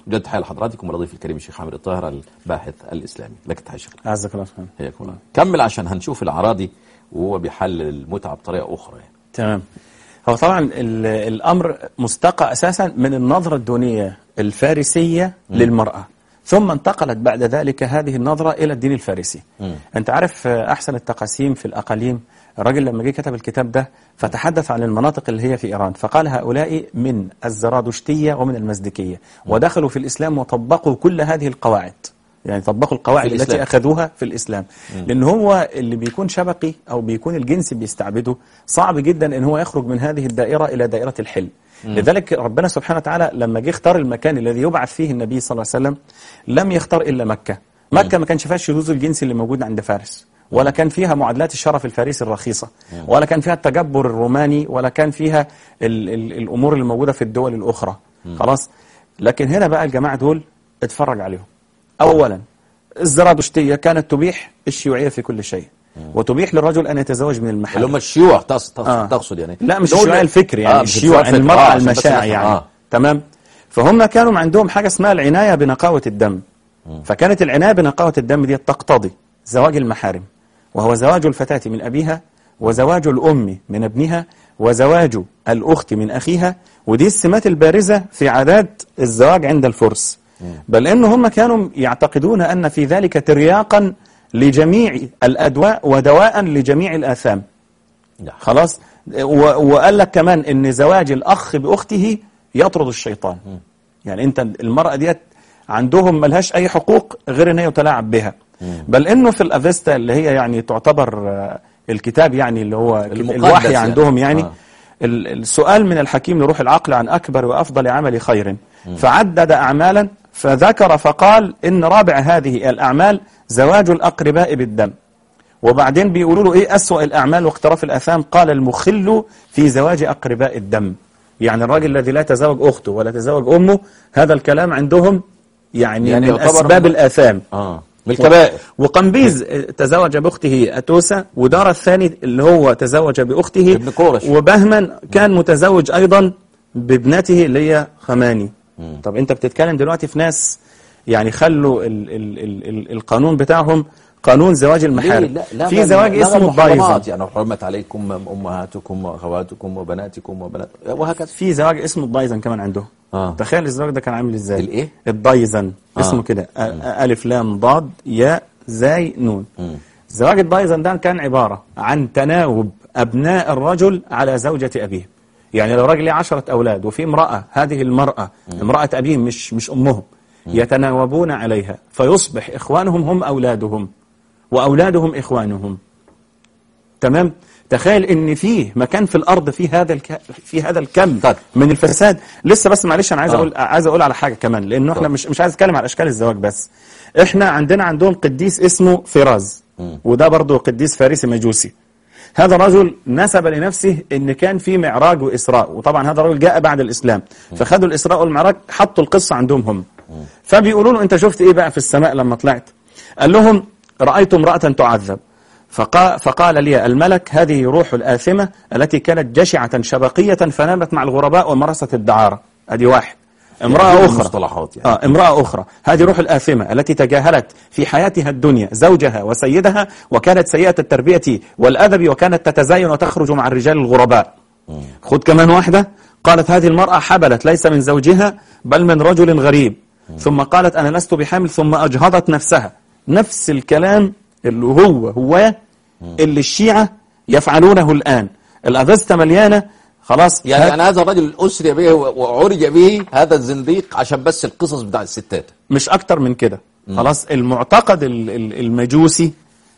جد تحية لحضراتكم ولضيف الكريم الشيخ حامد الطاهر الباحث الإسلامي لك تحية شيخ أعزك الله سبحانه حياكم الله كمل عشان هنشوف الأعراضي وهو بيحلل المتعة بطريقة أخرى يعني. تمام هو طبعا ال- الأمر مستقى أساسا من النظرة الدونية الفارسية للمرأة ثم انتقلت بعد ذلك هذه النظرة إلى الدين الفارسي أنت عارف آه، أحسن التقاسيم في الأقاليم الراجل لما جه كتب الكتاب ده فتحدث عن المناطق اللي هي في إيران فقال هؤلاء من الزرادشتية ومن المزدكية ودخلوا في الإسلام وطبقوا كل هذه القواعد يعني طبقوا القواعد في التي الإسلام. أخذوها في الإسلام لأن هو اللي بيكون شبقي أو بيكون الجنس بيستعبده صعب جدا أن هو يخرج من هذه الدائرة إلى دائرة الحل لذلك ربنا سبحانه وتعالى لما جه اختار المكان الذي يبعث فيه النبي صلى الله عليه وسلم لم يختار إلا مكة مكة ما كانش فيها الشذوذ الجنسي اللي موجود عند فارس ولا كان فيها معادلات الشرف الفارسي الرخيصة ولا كان فيها التجبر الروماني ولا كان فيها ال ال الأمور اللي موجودة في الدول الأخرى خلاص لكن هنا بقى الجماعة دول اتفرج عليهم أولا الزرادشتية كانت تبيح الشيوعية في كل شيء وتبيح للرجل أن يتزوج من المحل اللي هم الشيوع تقصد تقصد, آه. تقصد يعني لا مش دول- الشيوعية الفكر يعني آه، مش الشيوع الفكر. المرأة آه، عشان بس المشاع نفهم. يعني آه. تمام فهم كانوا عندهم حاجة اسمها العناية بنقاوة الدم فكانت العناية بنقاوة الدم دي تقتضي زواج المحارم وهو زواج الفتاة من أبيها وزواج الأم من ابنها وزواج الأخت من أخيها ودي السمات البارزة في عادات الزواج عند الفرس بل إن هم كانوا يعتقدون أن في ذلك ترياقا لجميع الأدواء ودواء لجميع الآثام نعم. خلاص و- وقال لك كمان ان زواج الاخ باخته يطرد الشيطان يعني انت المراه ديت عندهم ملهاش اي حقوق غير ان هي يتلاعب بها بل انه في الافيستا اللي هي يعني تعتبر آه، الكتاب يعني اللي هو المقدس الوحي يعني. عندهم يعني آه. ال- السؤال من الحكيم لروح العقل عن اكبر وافضل عمل خير فعدد اعمالا فذكر فقال ان رابع هذه الاعمال زواج الاقرباء بالدم وبعدين بيقولوا له ايه أسوأ الأعمال واقتراف الآثام قال المخل في زواج أقرباء الدم يعني الراجل الذي لا تزوج أخته ولا تزوج أمه هذا الكلام عندهم يعني, يعني من يعتبر أسباب من- الآثام اه من الكبائر وقنبيز تزوج بأخته أتوسة ودار الثاني اللي هو تزوج بأخته ابن كورش. وبهما كان متزوج أيضا بابنته اللي هي خماني طب أنت بتتكلم دلوقتي في ناس يعني خلوا ال ال ال ال القانون بتاعهم قانون زواج ليه؟ المحارم لا لا في بل- زواج لغى اسمه المحرمات، الضايزة يعني حرمت عليكم امهاتكم واخواتكم وبناتكم وبنات وهكذا في زواج اسمه الضايزن كمان عندهم آه. تخيل الزواج ده كان عامل ازاي الإيه؟ الضايزن آه. اسمه كده أ- ألف لام ضاد ياء زاي نون زواج الضايزن ده كان عبارة عن تناوب أبناء الرجل على زوجة أبيه يعني لو راجل ليه عشرة أولاد وفي امرأة هذه المرأة امرأة أبيهم مش مش أمهم يتناوبون عليها فيصبح إخوانهم هم أولادهم وأولادهم إخوانهم تمام تخيل ان فيه مكان في الارض في هذا الك... في هذا الكم طيب. من الفساد لسه بس معلش انا عايز آه. اقول عايز اقول على حاجه كمان لانه احنا طيب. مش مش عايز اتكلم على اشكال الزواج بس احنا عندنا عندهم قديس اسمه فراز وده برضه قديس فارسي مجوسي هذا رجل نسب لنفسه ان كان في معراج واسراء وطبعا هذا الرجل جاء بعد الاسلام فخدوا الاسراء والمعراج حطوا القصه عندهم هم فبيقولوا له انت شفت ايه بقى في السماء لما طلعت قال لهم رايت امراه تعذب فقال, فقال لي الملك هذه روح الآثمة التي كانت جشعة شبقية فنامت مع الغرباء ومارست الدعارة ادي واحد امرأة دي أخرى المصطلحات يعني. آه امرأة أخرى هذه روح الآثمة التي تجاهلت في حياتها الدنيا زوجها وسيدها وكانت سيئة التربية والأدب وكانت تتزين وتخرج مع الرجال الغرباء خد كمان واحدة قالت هذه المرأة حبلت ليس من زوجها بل من رجل غريب ثم قالت أنا لست بحامل ثم أجهضت نفسها نفس الكلام اللي هو هو اللي الشيعة يفعلونه الآن الأفستا مليانة خلاص يعني هات- انا هذا الرجل اسري به وعرج به هذا الزنديق عشان بس القصص بتاع الستات مش أكتر من كده خلاص المعتقد ال- ال- المجوسي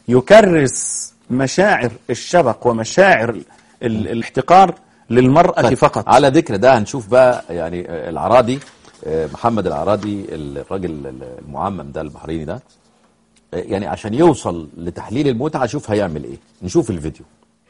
يكرس مشاعر الشبق ومشاعر ال- ال- الاحتقار للمرأة طيب، فقط على ذكر ده هنشوف بقى يعني آه، العرادي آه، محمد العرادي الراجل المعمم ده البحريني ده آه، يعني عشان يوصل لتحليل المتعة شوف هيعمل ايه نشوف الفيديو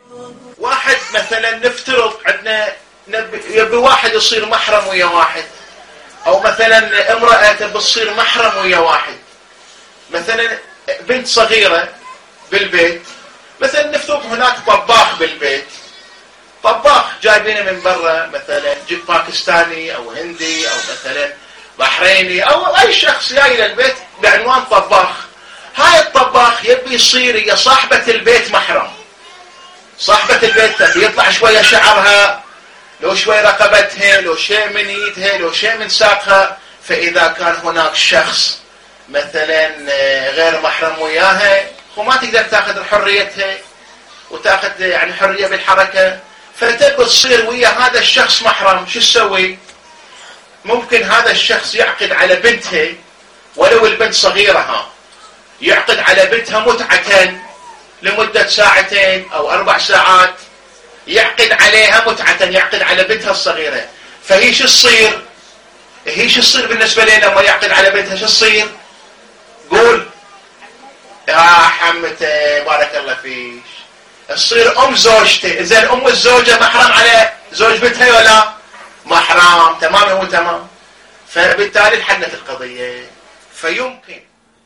واحد مثلا نفترض عندنا نبي يبي واحد يصير محرم ويا واحد او مثلا امرأة تبي تصير محرم ويا واحد مثلا بنت صغيرة بالبيت مثلا نفترض هناك طباخ بالبيت طباخ جايبينه من برا مثلا جيب باكستاني او هندي او مثلا بحريني او اي شخص جاي للبيت بعنوان طباخ هاي الطباخ يبي يصير هي صاحبة البيت محرم صاحبة البيت تبي يطلع شوية شعرها لو شوي رقبتها لو شيء من ايدها لو شيء من ساقها فاذا كان هناك شخص مثلا آه، غير محرم وياها وما تقدر تاخذ حريتها وتاخذ يعني حريه بالحركه فتبي تصير ويا هذا الشخص محرم شو تسوي؟ ممكن هذا الشخص يعقد على بنتها ولو البنت صغيره ها يعقد على بنتها متعة لمدة ساعتين أو أربع ساعات يعقد عليها متعة يعقد على بنتها الصغيرة فهي شو تصير هي شو تصير بالنسبة لنا لما يعقد على بنتها شو تصير قول يا حمته بارك الله فيك تصير ام زوجته زين ام الزوجة محرم على زوج بنتها ولا محرم تمام هو تمام فبالتالي انحلت القضية فيمكن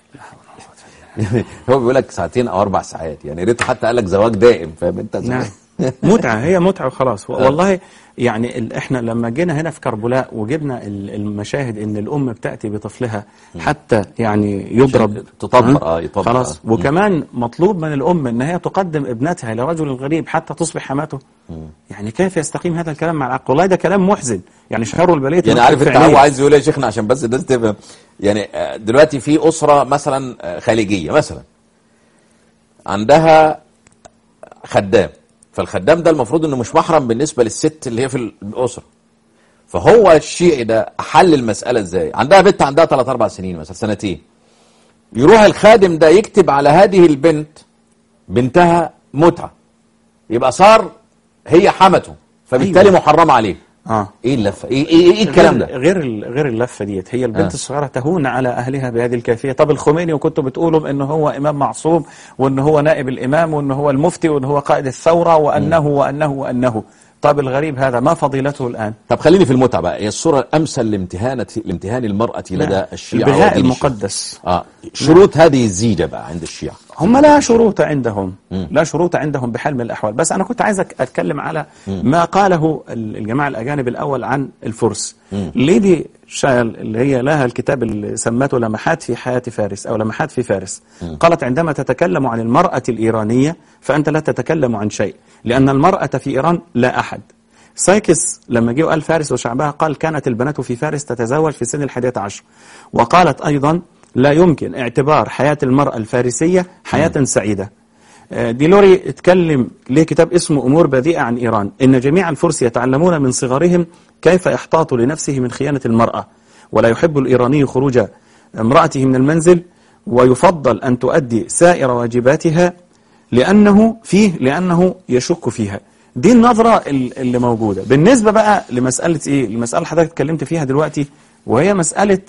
هو بيقول لك ساعتين او اربع ساعات يعني ريته حتى قال لك زواج دائم فاهم انت نعم متعة هي متعة وخلاص والله يعني ال- احنا لما جينا هنا في كربلاء وجبنا ال- المشاهد ان الام بتاتي بطفلها حتى يعني يضرب تطبق، ها؟ آه، يطبق، خلاص آه. وكمان مطلوب من الام ان هي تقدم ابنتها لرجل غريب حتى تصبح حماته يعني كيف يستقيم هذا الكلام مع العقل والله ده كلام محزن يعني شر البليه يعني عارف انت هو عايز يقول ايه يا شيخنا عشان بس الناس تفهم يعني آه، دلوقتي في اسره مثلا آه، خليجيه مثلا عندها خدام فالخدام ده المفروض انه مش محرم بالنسبه للست اللي هي في الاسره فهو الشيعي ده حل المساله ازاي عندها بنت عندها 3 4 سنين مثلا سنتين يروح الخادم ده يكتب على هذه البنت بنتها متعه يبقى صار هي حمته فبالتالي أيوة. محرمه عليه اه ايه اللفه ايه ايه, إيه الكلام ده غير غير ال- غير اللفه ديت هي البنت آه. آه. الصغيره تهون على اهلها بهذه الكيفيه طب الخميني وكنتوا بتقولوا انه هو امام معصوم وان هو نائب الامام وان هو المفتي وان هو قائد الثوره وانه وانه وانه طب الغريب هذا ما فضيلته الان طب خليني في المتعة بقى هي الصورة الأمثل لامتهانة لامتهان المرأة لدى الشيعة البغاء ودين الشيعة. المقدس اه شروط هذه الزيجة بقى عند الشيعة هم لا شروط عندهم لا شروط عندهم بحال من الأحوال بس أنا كنت عايز أك- أتكلم على ما قاله ال- الجماعة الأجانب الأول عن الفرس ليدي شايل اللي هي لها الكتاب اللي سمته لمحات في حياة فارس أو لمحات في فارس قالت عندما تتكلم عن المرأة الإيرانية فأنت لا تتكلم عن شيء لأن المرأة في إيران لا أحد سايكس لما جه وقال فارس وشعبها قال كانت البنات في فارس تتزوج في سن الحادية عشر وقالت أيضا لا يمكن اعتبار حياة المرأة الفارسية حياة سعيدة آه، ديلوري اتكلم ليه كتاب اسمه أمور بذيئة عن إيران إن جميع الفرس يتعلمون من صغرهم كيف يحتاط لنفسه من خيانة المرأة ولا يحب الإيراني خروج امرأته من المنزل ويفضل أن تؤدي سائر واجباتها لأنه فيه لأنه يشك فيها دي النظرة ال- اللي موجودة بالنسبة بقى لمسألة إيه المسألة اللي حضرتك اتكلمت فيها دلوقتي وهي مسألة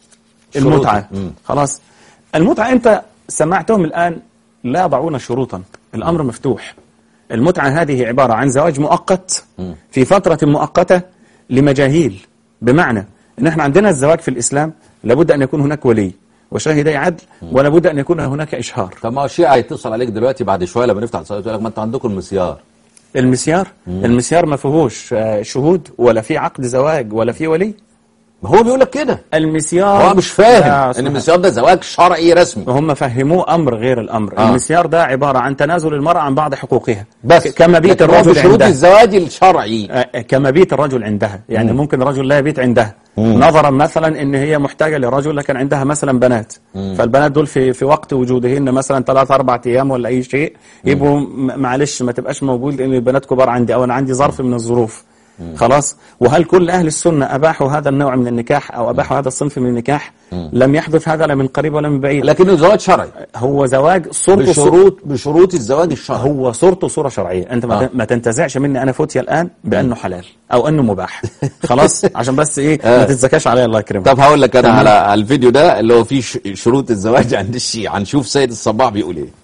المتعة مم. خلاص المتعة أنت سمعتهم الآن لا يضعون شروطا الأمر مفتوح المتعة هذه عبارة عن زواج مؤقت في فترة مؤقتة لمجاهيل بمعنى أن احنا عندنا الزواج في الإسلام لابد أن يكون هناك ولي وشاهدي عدل ولابد أن يكون هناك إشهار طب ما هو الشيعة هيتصل عليك دلوقتي بعد شوية لما نفتح الصلاة يقول لك ما انتوا عندكم المسيار المسيار المسيار ما فيهوش آه، شهود ولا في عقد زواج ولا في ولي ما هو بيقول لك كده المسيار هو مش لا، فاهم ان سبحان المسيار ده زواج شرعي رسمي هم فهموه امر غير الامر آه. آه. المسيار ده عباره عن تنازل المراه عن بعض حقوقها بس ك- كما بيت لكن هو الرجل بشروط عندها الزواج الشرعي آه، كما بيت الرجل عندها يعني مم. ممكن الرجل لا يبيت عندها مم. نظرا مثلا ان هي محتاجه لرجل لكن عندها مثلا بنات فالبنات دول في في وقت وجودهن مثلا ثلاث اربع ايام ولا اي شيء يبقوا م- معلش ما تبقاش موجود لان البنات كبار عندي او انا عندي ظرف من الظروف خلاص وهل كل اهل السنه اباحوا هذا النوع من النكاح او اباحوا هذا الصنف من النكاح لم يحدث هذا لا من قريب ولا من بعيد لكنه زواج شرعي هو زواج صورته صورة بشروط بشروط الزواج الشرعي هو صورته صورة شرعية أنت ما, آه. آه. ما تنتزعش مني أنا فتية الآن بأنه حلال أو أنه مباح خلاص عشان بس إيه آه. ما تتزكاش عليا الله يكرمك طب هقول لك انا تمام. على على الفيديو ده اللي هو فيه ش- شروط الزواج عند الشيعة هنشوف سيد الصباح بيقول ايه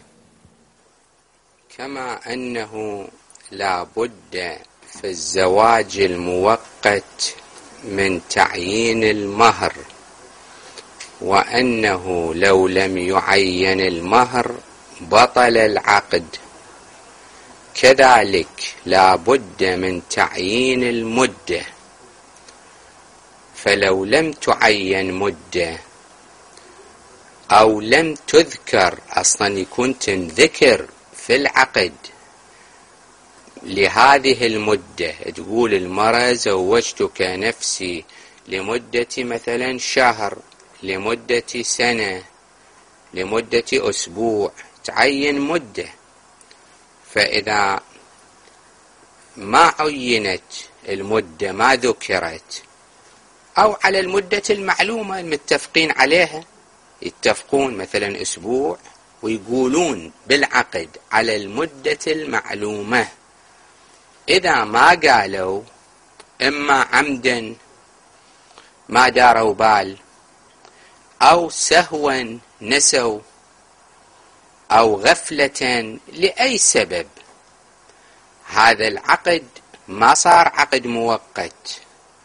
كما أنه لا بد في الزواج المؤقت من تعيين المهر وأنه لو لم يعين المهر بطل العقد كذلك لا بد من تعيين المدة فلو لم تعين مدة أو لم تذكر أصلا يكون تنذكر في العقد لهذه المدة تقول المرأة زوجتك نفسي لمدة مثلا شهر لمدة سنة لمدة أسبوع تعين مدة فإذا ما عينت المدة ما ذكرت أو على المدة المعلومة المتفقين عليها يتفقون مثلا أسبوع ويقولون بالعقد على المدة المعلومة إذا ما قالوا إما عمدا ما داروا بال أو سهوا نسوا أو غفلة لأي سبب هذا العقد ما صار عقد مؤقت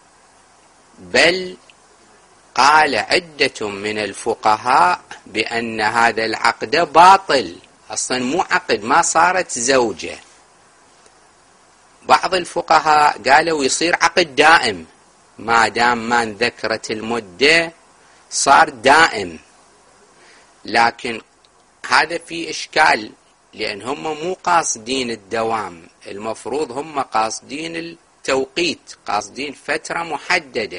بل قال عدة من الفقهاء بأن هذا العقد باطل أصلا مو عقد ما صارت زوجة بعض الفقهاء قالوا يصير عقد دائم ما دام ما انذكرت المدة صار دائم لكن هذا في إشكال لأن هم مو قاصدين الدوام المفروض هم قاصدين التوقيت قاصدين فترة محددة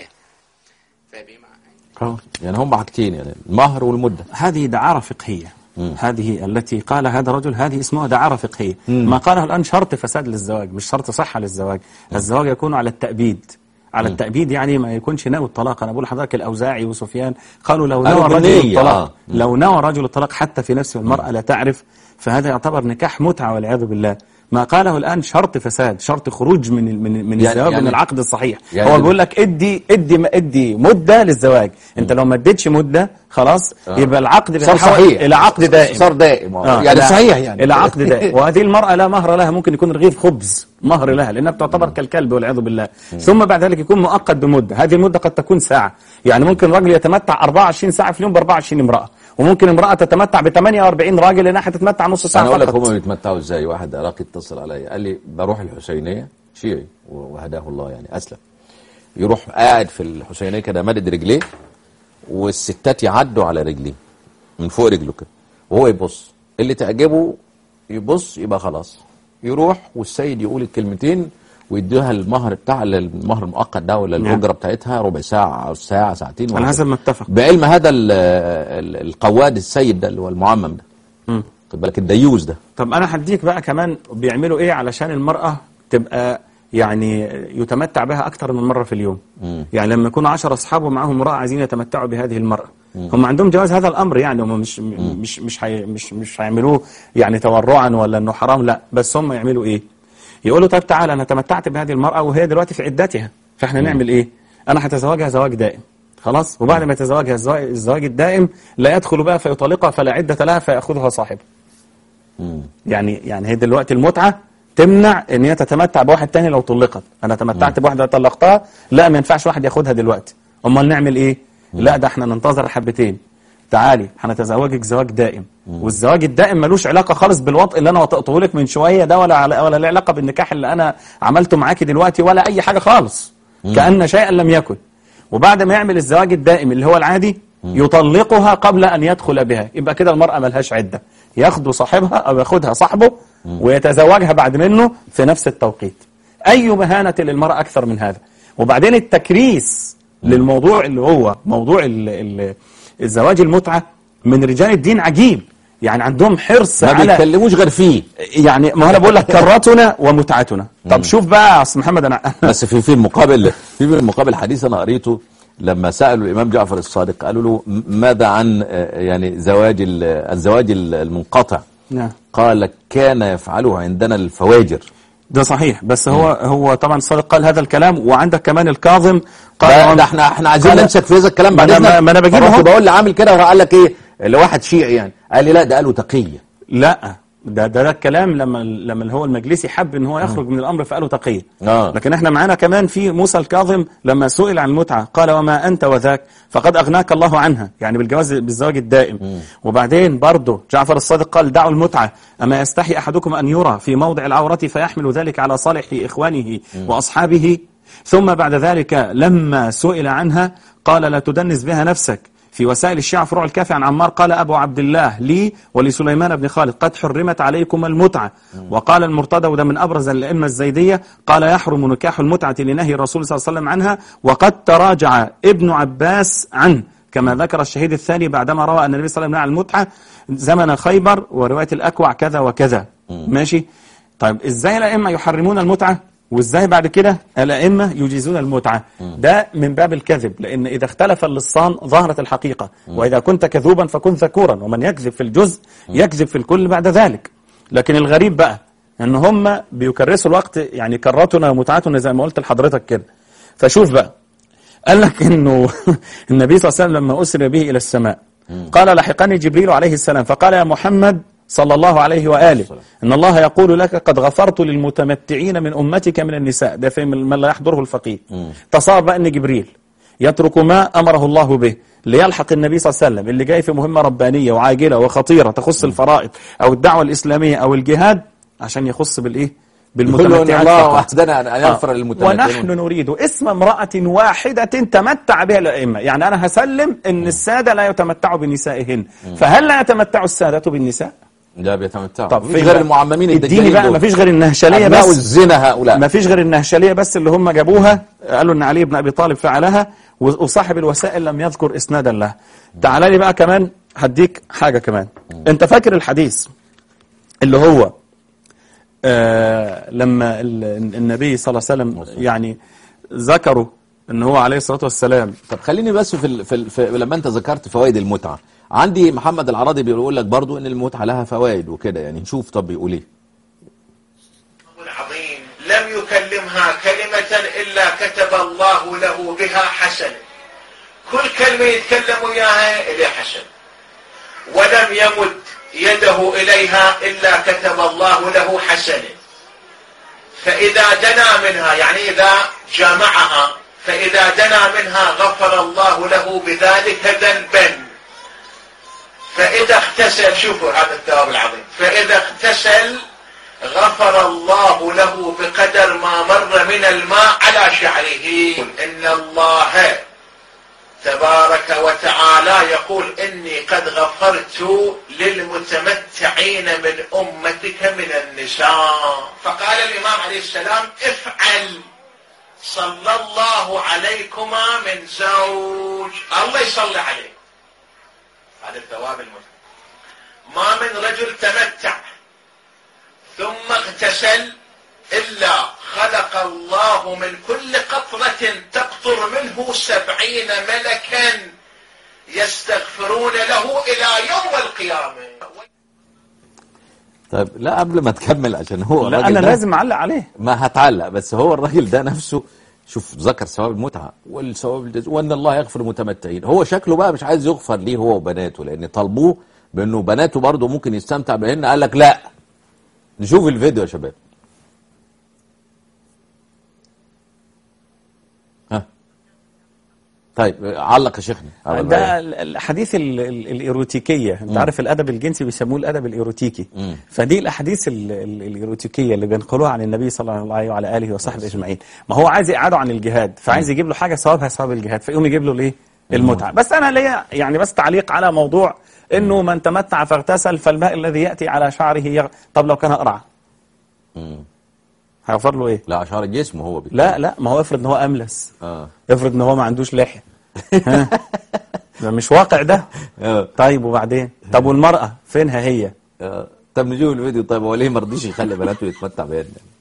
فبما آه. يعني هم حاجتين يعني المهر والمدة هذه دعارة فقهية هذه التي قال هذا الرجل هذه اسمها دعارة فقهية ما قاله الآن شرط فساد للزواج مش شرط صحة للزواج الزواج يكون على التأبيد على التأبيد يعني ما يكونش ناوي الطلاق أنا بقول لحضرتك الأوزاعي وسفيان قالوا لو قالوا نوى الرجل بالنية، الطلاق آه. لو نوى الرجل الطلاق حتى في نفسه المرأة لا تعرف فهذا يعتبر نكاح متعة والعياذ بالله ما قاله الآن شرط فساد شرط خروج من من من يعني- الزواج من يعني- العقد الصحيح يعني هو بيقول لك ادي ادي ادي مدة للزواج انت لو ما اديتش مدة خلاص يبقى العقد صار بيتحول صحيح الى عقد دائم صار دائم آه، يعني إلى- صحيح يعني الى عقد دائم وهذه المرأة لا مهر لها ممكن يكون رغيف خبز مهر لها لانها بتعتبر كالكلب والعياذ بالله ثم بعد ذلك يكون مؤقت بمدة هذه المدة قد تكون ساعة يعني ممكن رجل يتمتع 24 ساعة في اليوم ب 24 امرأة وممكن امرأة تتمتع ب 48 راجل لانها تتمتع نص ساعة انا اقول لك فقط هم بيتمتعوا ازاي واحد عراقي اتصل عليا قال لي بروح الحسينيه شيعي وهداه الله يعني اسلم يروح قاعد في الحسينيه كده مادد رجليه والستات يعدوا على رجليه من فوق رجله كده وهو يبص اللي تعجبه يبص يبقى خلاص يروح والسيد يقول الكلمتين ويديها المهر بتاع المهر المؤقت ده ولا نعم. الاجره بتاعتها ربع ساعه او ساعه ساعتين على وهكذا. حسب ما اتفق بعلم هذا ال- ال- القواد السيد ده اللي هو المعمم ده مم. خد بالك الديوز ده طب انا هديك بقى كمان بيعملوا ايه علشان المرأة تبقى يعني يتمتع بها اكثر من مرة في اليوم يعني لما يكونوا 10 اصحاب ومعاهم امرأة عايزين يتمتعوا بهذه المرأة هم عندهم جواز هذا الامر يعني هم مش مش مش هي مش مش هيعملوه يعني تورعا ولا انه حرام لا بس هم يعملوا ايه يقولوا طيب تعالى انا تمتعت بهذه المرأة وهي دلوقتي في عدتها فاحنا نعمل ايه انا هتزوجها زواج دائم خلاص وبعد ما يتزوجها الزواج الزواج الدائم لا يدخل بها فيطلقها فلا عدة لها فيأخذها صاحبها يعني يعني هي دلوقتي المتعة تمنع ان هي تتمتع بواحد تاني لو طلقت انا تمتعت بواحدة طلقتها لا ما ينفعش واحد ياخدها دلوقتي امال نعمل ايه لا ده احنا ننتظر حبتين تعالي هنتزوجك زواج دائم والزواج الدائم ملوش علاقه خالص بالوطء اللي انا وطئته لك من شويه ده ولا عل- ولا له علاقه بالنكاح اللي انا عملته معاكي دلوقتي ولا اي حاجه خالص كان شيئا لم يكن وبعد ما يعمل الزواج الدائم اللي هو العادي يطلقها قبل ان يدخل بها يبقى كده المراه ملهاش عده ياخده صاحبها او ياخدها صاحبه ويتزوجها بعد منه في نفس التوقيت اي مهانه للمراه اكثر من هذا وبعدين التكريس للموضوع اللي هو موضوع ال ال الزواج المتعه من رجال الدين عجيب يعني عندهم حرص ما على بيتكلموش غير فيه يعني ما هو انا بقول لك كرتنا ومتعتنا طب شوف بقى يا استاذ محمد انا بس في في المقابل في المقابل حديث انا قريته لما سالوا الامام جعفر الصادق قالوا له م- ماذا عن آه، يعني زواج ال- الزواج ال- المنقطع نعم قال كان يفعله عندنا الفواجر ده صحيح بس هو هو طبعا الصادق قال هذا الكلام وعندك كمان الكاظم ده, قال ده احنا احنا عايزين قال- نمسك في هذا الكلام ما بعد أنا- اذنك ما أنا بجيبه فرحت أهو. بقول لعامل كده وراح قال لك ايه لواحد شيعي يعني قال لي لا ده قالوا تقيه لا ده ده, ده الكلام لما لما اللي هو المجلسي حب ان هو يخرج من الامر فقالوا تقيه آه. لكن احنا معانا كمان في موسى الكاظم لما سئل عن المتعه قال وما انت وذاك فقد اغناك الله عنها يعني بالجواز بالزواج الدائم وبعدين برضه جعفر الصادق قال دعوا المتعه اما يستحي احدكم ان يرى في موضع العوره فيحمل ذلك على صالح اخوانه واصحابه ثم بعد ذلك لما سئل عنها قال لا تدنس بها نفسك في وسائل الشيعة فروع الكافي عن عمار قال أبو عبد الله لي ولسليمان بن خالد قد حرمت عليكم المتعة وقال المرتضى وده من أبرز الأئمة الزيدية قال يحرم نكاح المتعة لنهي الرسول صلى الله عليه وسلم عنها وقد تراجع ابن عباس عنه كما ذكر الشهيد الثاني بعدما روى أن النبي صلى الله عليه وسلم نهى عن المتعة زمن خيبر ورواية الأكوع كذا وكذا ماشي طيب إزاي الأئمة يحرمون المتعة وازاي بعد كده الائمه يجيزون المتعه ده من باب الكذب لان اذا اختلف اللصان ظهرت الحقيقه واذا كنت كذوبا فكن ذكورا ومن يكذب في الجزء يكذب في الكل بعد ذلك لكن الغريب بقى ان هم بيكرسوا الوقت يعني كرتنا ومتعتنا زي ما قلت لحضرتك كده فشوف بقى قال لك انه النبي صلى الله عليه وسلم لما اسري به الى السماء قال لحقني جبريل عليه السلام فقال يا محمد صلى الله عليه وآله إن الله يقول لك قد غفرت للمتمتعين من أمتك من النساء ده في من لا يحضره الفقيه تصار بقى أن جبريل يترك ما أمره الله به ليلحق النبي صلى الله عليه وسلم اللي جاي في مهمة ربانية وعاجلة وخطيرة تخص الفرائض أو الدعوة الإسلامية أو الجهاد عشان يخص بالإيه يقولوا ان بالمتمتعات الله فقط. وحدنا ان يغفر آه. للمتمتعين ونحن نريد اسم امرأة واحدة تمتع بها الأئمة يعني أنا هسلم أن السادة لا يتمتعوا بنسائهن فهل لا يتمتع السادة بالنساء لا بيتمتعوا طب مش فين غير بقى؟ المعممين اديني الدجالين بقى دول. ما فيش غير النهشلية أبناء بس الزنا هؤلاء ما فيش غير النهشلية بس اللي هم جابوها قالوا ان علي بن ابي طالب فعلها و- وصاحب الوسائل لم يذكر اسنادا لها تعال لي بقى كمان هديك حاجة كمان انت فاكر الحديث اللي هو آه لما ال- النبي صلى الله عليه وسلم يعني ذكروا ان هو عليه الصلاة والسلام طب خليني بس في, ال... في, ال... في لما انت ذكرت فوائد المتعه عندي محمد العراضي بيقول لك برضو ان المتعه لها فوائد وكده يعني نشوف طب بيقول ايه العظيم لم يكلمها كلمة إلا كتب الله له بها حسنة كل كلمة يتكلم وياها إليه حسن ولم يمد يده إليها إلا كتب الله له حسنة فإذا دنا منها يعني إذا جامعها فإذا دنا منها غفر الله له بذلك ذنبا فإذا اغتسل شوفوا هذا الثواب العظيم فإذا اغتسل غفر الله له بقدر ما مر من الماء على شعره إن الله تبارك وتعالى يقول إني قد غفرت للمتمتعين من أمتك من النساء فقال الإمام عليه السلام افعل صلى الله عليكما من زوج الله يصلي عليه هذا الثواب المتعة ما من رجل تمتع ثم اغتسل إلا خلق الله من كل قطرة تقطر منه سبعين ملكا يستغفرون له إلى يوم القيامة طيب لا قبل ما تكمل عشان هو لا الراجل انا ده لازم اعلق عليه ما هتعلق بس هو الراجل ده نفسه شوف ذكر ثواب المتعه والثواب الجزء وان الله يغفر المتمتعين هو شكله بقى مش عايز يغفر ليه هو وبناته لان طالبوه بانه بناته برضه ممكن يستمتع بهن قال لك لا نشوف الفيديو يا شباب ها طيب علق يا شيخنا على ده الرواية. ال- الاحاديث ال- ال- الايروتيكيه انت عارف الادب الجنسي بيسموه الادب الايروتيكي مم. فدي الاحاديث ال- ال- الايروتيكيه اللي بينقلوها عن النبي صلى الله عليه وعلى اله وصحبه اجمعين ما هو عايز يقعده عن الجهاد فعايز يجيب له حاجه ثوابها ثواب الجهاد فيقوم يجيب له الايه المتعه بس انا ليا يعني بس تعليق على موضوع انه من تمتع فاغتسل فالماء الذي ياتي على شعره يغ... طب لو كان اقرع مم. هيغفر له ايه لا اشعار الجسم هو بيتكلم. لا لا ما هو افرض ان هو املس اه افرض ان هو ما عندوش لحيه ها؟ ده مش واقع ده اه طيب وبعدين طب والمرأة فينها هي آه. طب نشوف الفيديو طيب هو ليه ما رضيش يخلي بناته يتمتع بهن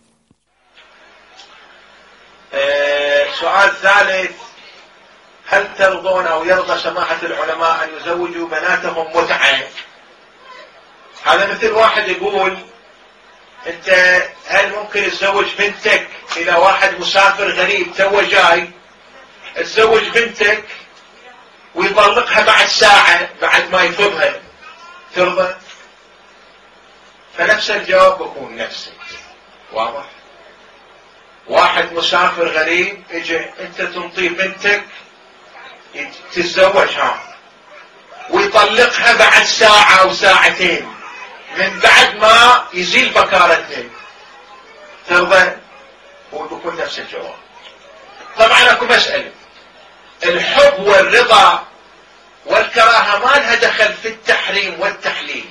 آه، سؤال ثالث هل ترضون أو يرضى سماحة العلماء أن يزوجوا بناتهم متعة هذا مثل واحد يقول أنت هل ممكن تزوج بنتك إلى واحد مسافر غريب تو جاي تزوج بنتك ويطلقها بعد ساعة بعد ما يفضها ترضى فنفس الجواب بيكون نفسك واضح واحد مسافر غريب اجى انت تنطيه بنتك تتزوجها ويطلقها بعد ساعة او ساعتين من بعد ما يزيل بكارتها ترضى هو بيكون نفس الجواب طبعا اكو مسألة الحب والرضا والكراهة ما لها دخل في التحريم والتحليل